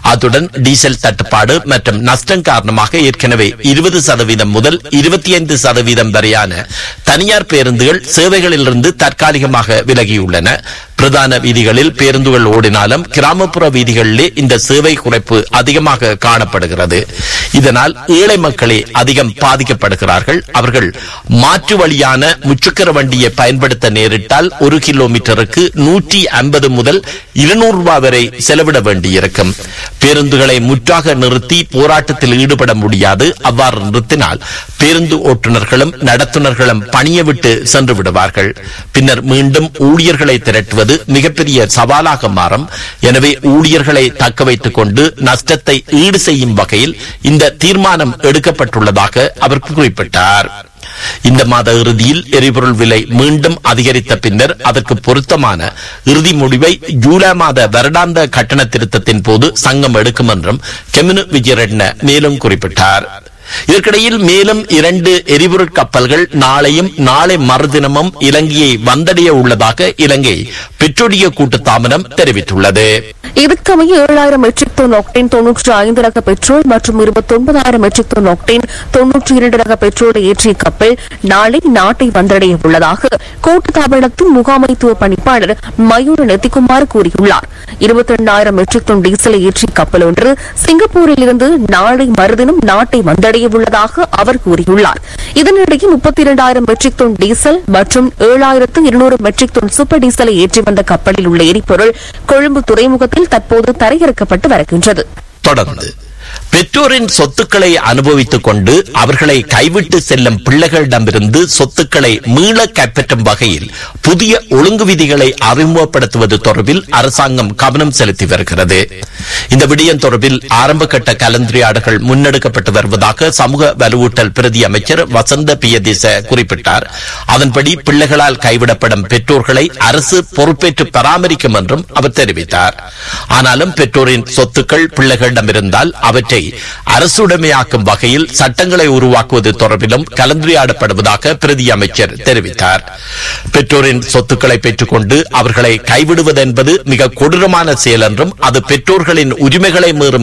அத்துடன் டீசல் தட்டுப்பாடு மற்றும் நஷ்டம் காரணமாக ஏற்கனவே இருபது சதவீதம் முதல் இருபத்தி ஐந்து சதவீதம் வரையான தனியார் பேருந்துகள் சேவைகளிலிருந்து தற்காலிகமாக விலகியுள்ளன பிரதான வீதிகளில் பேருந்துகள் ஓடினாலும் கிராமப்புற வீதிகளிலே இந்த சேவை குறைப்பு அதிகமாக காணப்படுகிறது இதனால் ஏழை மக்களே அதிகம் பாதிக்கப்படுகிறார்கள் அவர்கள் மாற்று வழியான முச்சக்கர வண்டியை பயன்படுத்த நேரிட்டால் ஒரு கிலோமீட்டருக்கு நூற்றி ஐம்பது முதல் இருநூறு ரூபாய் வரை செலவிட வேண்டியிருக்கும் பேருந்துகளை முற்றாக நிறுத்தி போராட்டத்தில் ஈடுபட முடியாது அவ்வாறு நிறுத்தினால் பேருந்து ஓட்டுநர்களும் நடத்துனர்களும் பணியை விட்டு சென்று விடுவார்கள் பின்னர் மீண்டும் ஊழியர்களை திரட்டுவது மிகப்பெரிய சவாலாக மாறும் எனவே ஊழியர்களை தக்க வைத்துக் கொண்டு நஷ்டத்தை ஈடு செய்யும் வகையில் இந்த தீர்மானம் எடுக்கப்பட்டுள்ளதாக அவர் குறிப்பிட்டார் இந்த மாத இறுதியில் எரிபொருள் விலை மீண்டும் அதிகரித்த பின்னர் அதற்கு பொருத்தமான இறுதி முடிவை ஜூலை மாத வருடாந்த கட்டண திருத்தத்தின் போது சங்கம் எடுக்கும் என்றும் கெமினு விஜயரட்ன மேலும் குறிப்பிட்டார் இதற்கிடையில் மேலும் இரண்டு எரிபொருள் கப்பல்கள் நாளையும் நாளை மறுதினமும் இலங்கையை வந்தடைய உள்ளதாக இலங்கை பெட்ரோலிய கூட்டு தாமனம் தெரிவித்துள்ளது இதற்கமைய ஏழாயிரம் மெட்ரிக் டன் ஆக்டேன் தொன்னூற்றி ஐந்து ரக பெட்ரோல் மற்றும் இருபத்தி ஒன்பதாயிரம் மெட்ரிக் டன் ஆக்டேன் தொன்னூற்றி இரண்டு ரக பெட்ரோலை ஏற்றிய கப்பல் நாளை நாட்டை வந்தடைய உள்ளதாக கூட்டு தாபனத்தின் முகாமைத்துவ பணிப்பாளர் மயூர நெத்திக்குமார் கூறியுள்ளார் இருபத்தி இரண்டாயிரம் மெட்ரிக் டன் டீசலை ஏற்றிய கப்பல் ஒன்று சிங்கப்பூரில் இருந்து நாளை மறுதினம் நாட்டை வந்தடைய உள்ளதாக அவர் கூறியுள்ளார் இதனிடையே முப்பத்தி இரண்டாயிரம் மெட்ரிக் டன் டீசல் மற்றும் ஏழாயிரத்து இருநூறு மெட்ரிக் டன் சூப்பர் டீசலை ஏற்றி வந்த கப்பலில் உள்ள எரிபொருள் கொழும்பு துறைமுகத்தில் தற்போது தரையிறக்கப்பட்டு வருகின்றது தொடர்ந்து பெற்றோரின் சொத்துக்களை அனுபவித்துக் கொண்டு அவர்களை கைவிட்டு செல்லும் பிள்ளைகளிடமிருந்து சொத்துக்களை மீள கைப்பற்றும் வகையில் புதிய ஒழுங்கு விதிகளை அறிமுகப்படுத்துவது தொடர்பில் அரசாங்கம் கவனம் செலுத்தி வருகிறது இந்த விடயம் தொடர்பில் ஆரம்ப கட்ட கலந்துரையாடல்கள் முன்னெடுக்கப்பட்டு வருவதாக சமூக வலுவூட்டல் பிரதி அமைச்சர் வசந்த பியதேச குறிப்பிட்டார் அதன்படி பிள்ளைகளால் கைவிடப்படும் பெற்றோர்களை அரசு பொறுப்பேற்று பராமரிக்கும் என்றும் அவர் தெரிவித்தார் ஆனாலும் பெற்றோரின் சொத்துக்கள் பிள்ளைகளிடம் இருந்தால் அவற்றை அரசுடைமையாக்கும் வகையில் சட்டங்களை உருவாக்குவது தொடர்பிலும் கலந்துரையாடப்படுவதாக பிரதி அமைச்சர் தெரிவித்தார் பெற்றோரின் சொத்துக்களை பெற்றுக்கொண்டு அவர்களை கைவிடுவது என்பது மிக கொடூரமான செயல் என்றும் அது பெற்றோர்களின் உரிமைகளை மீறும்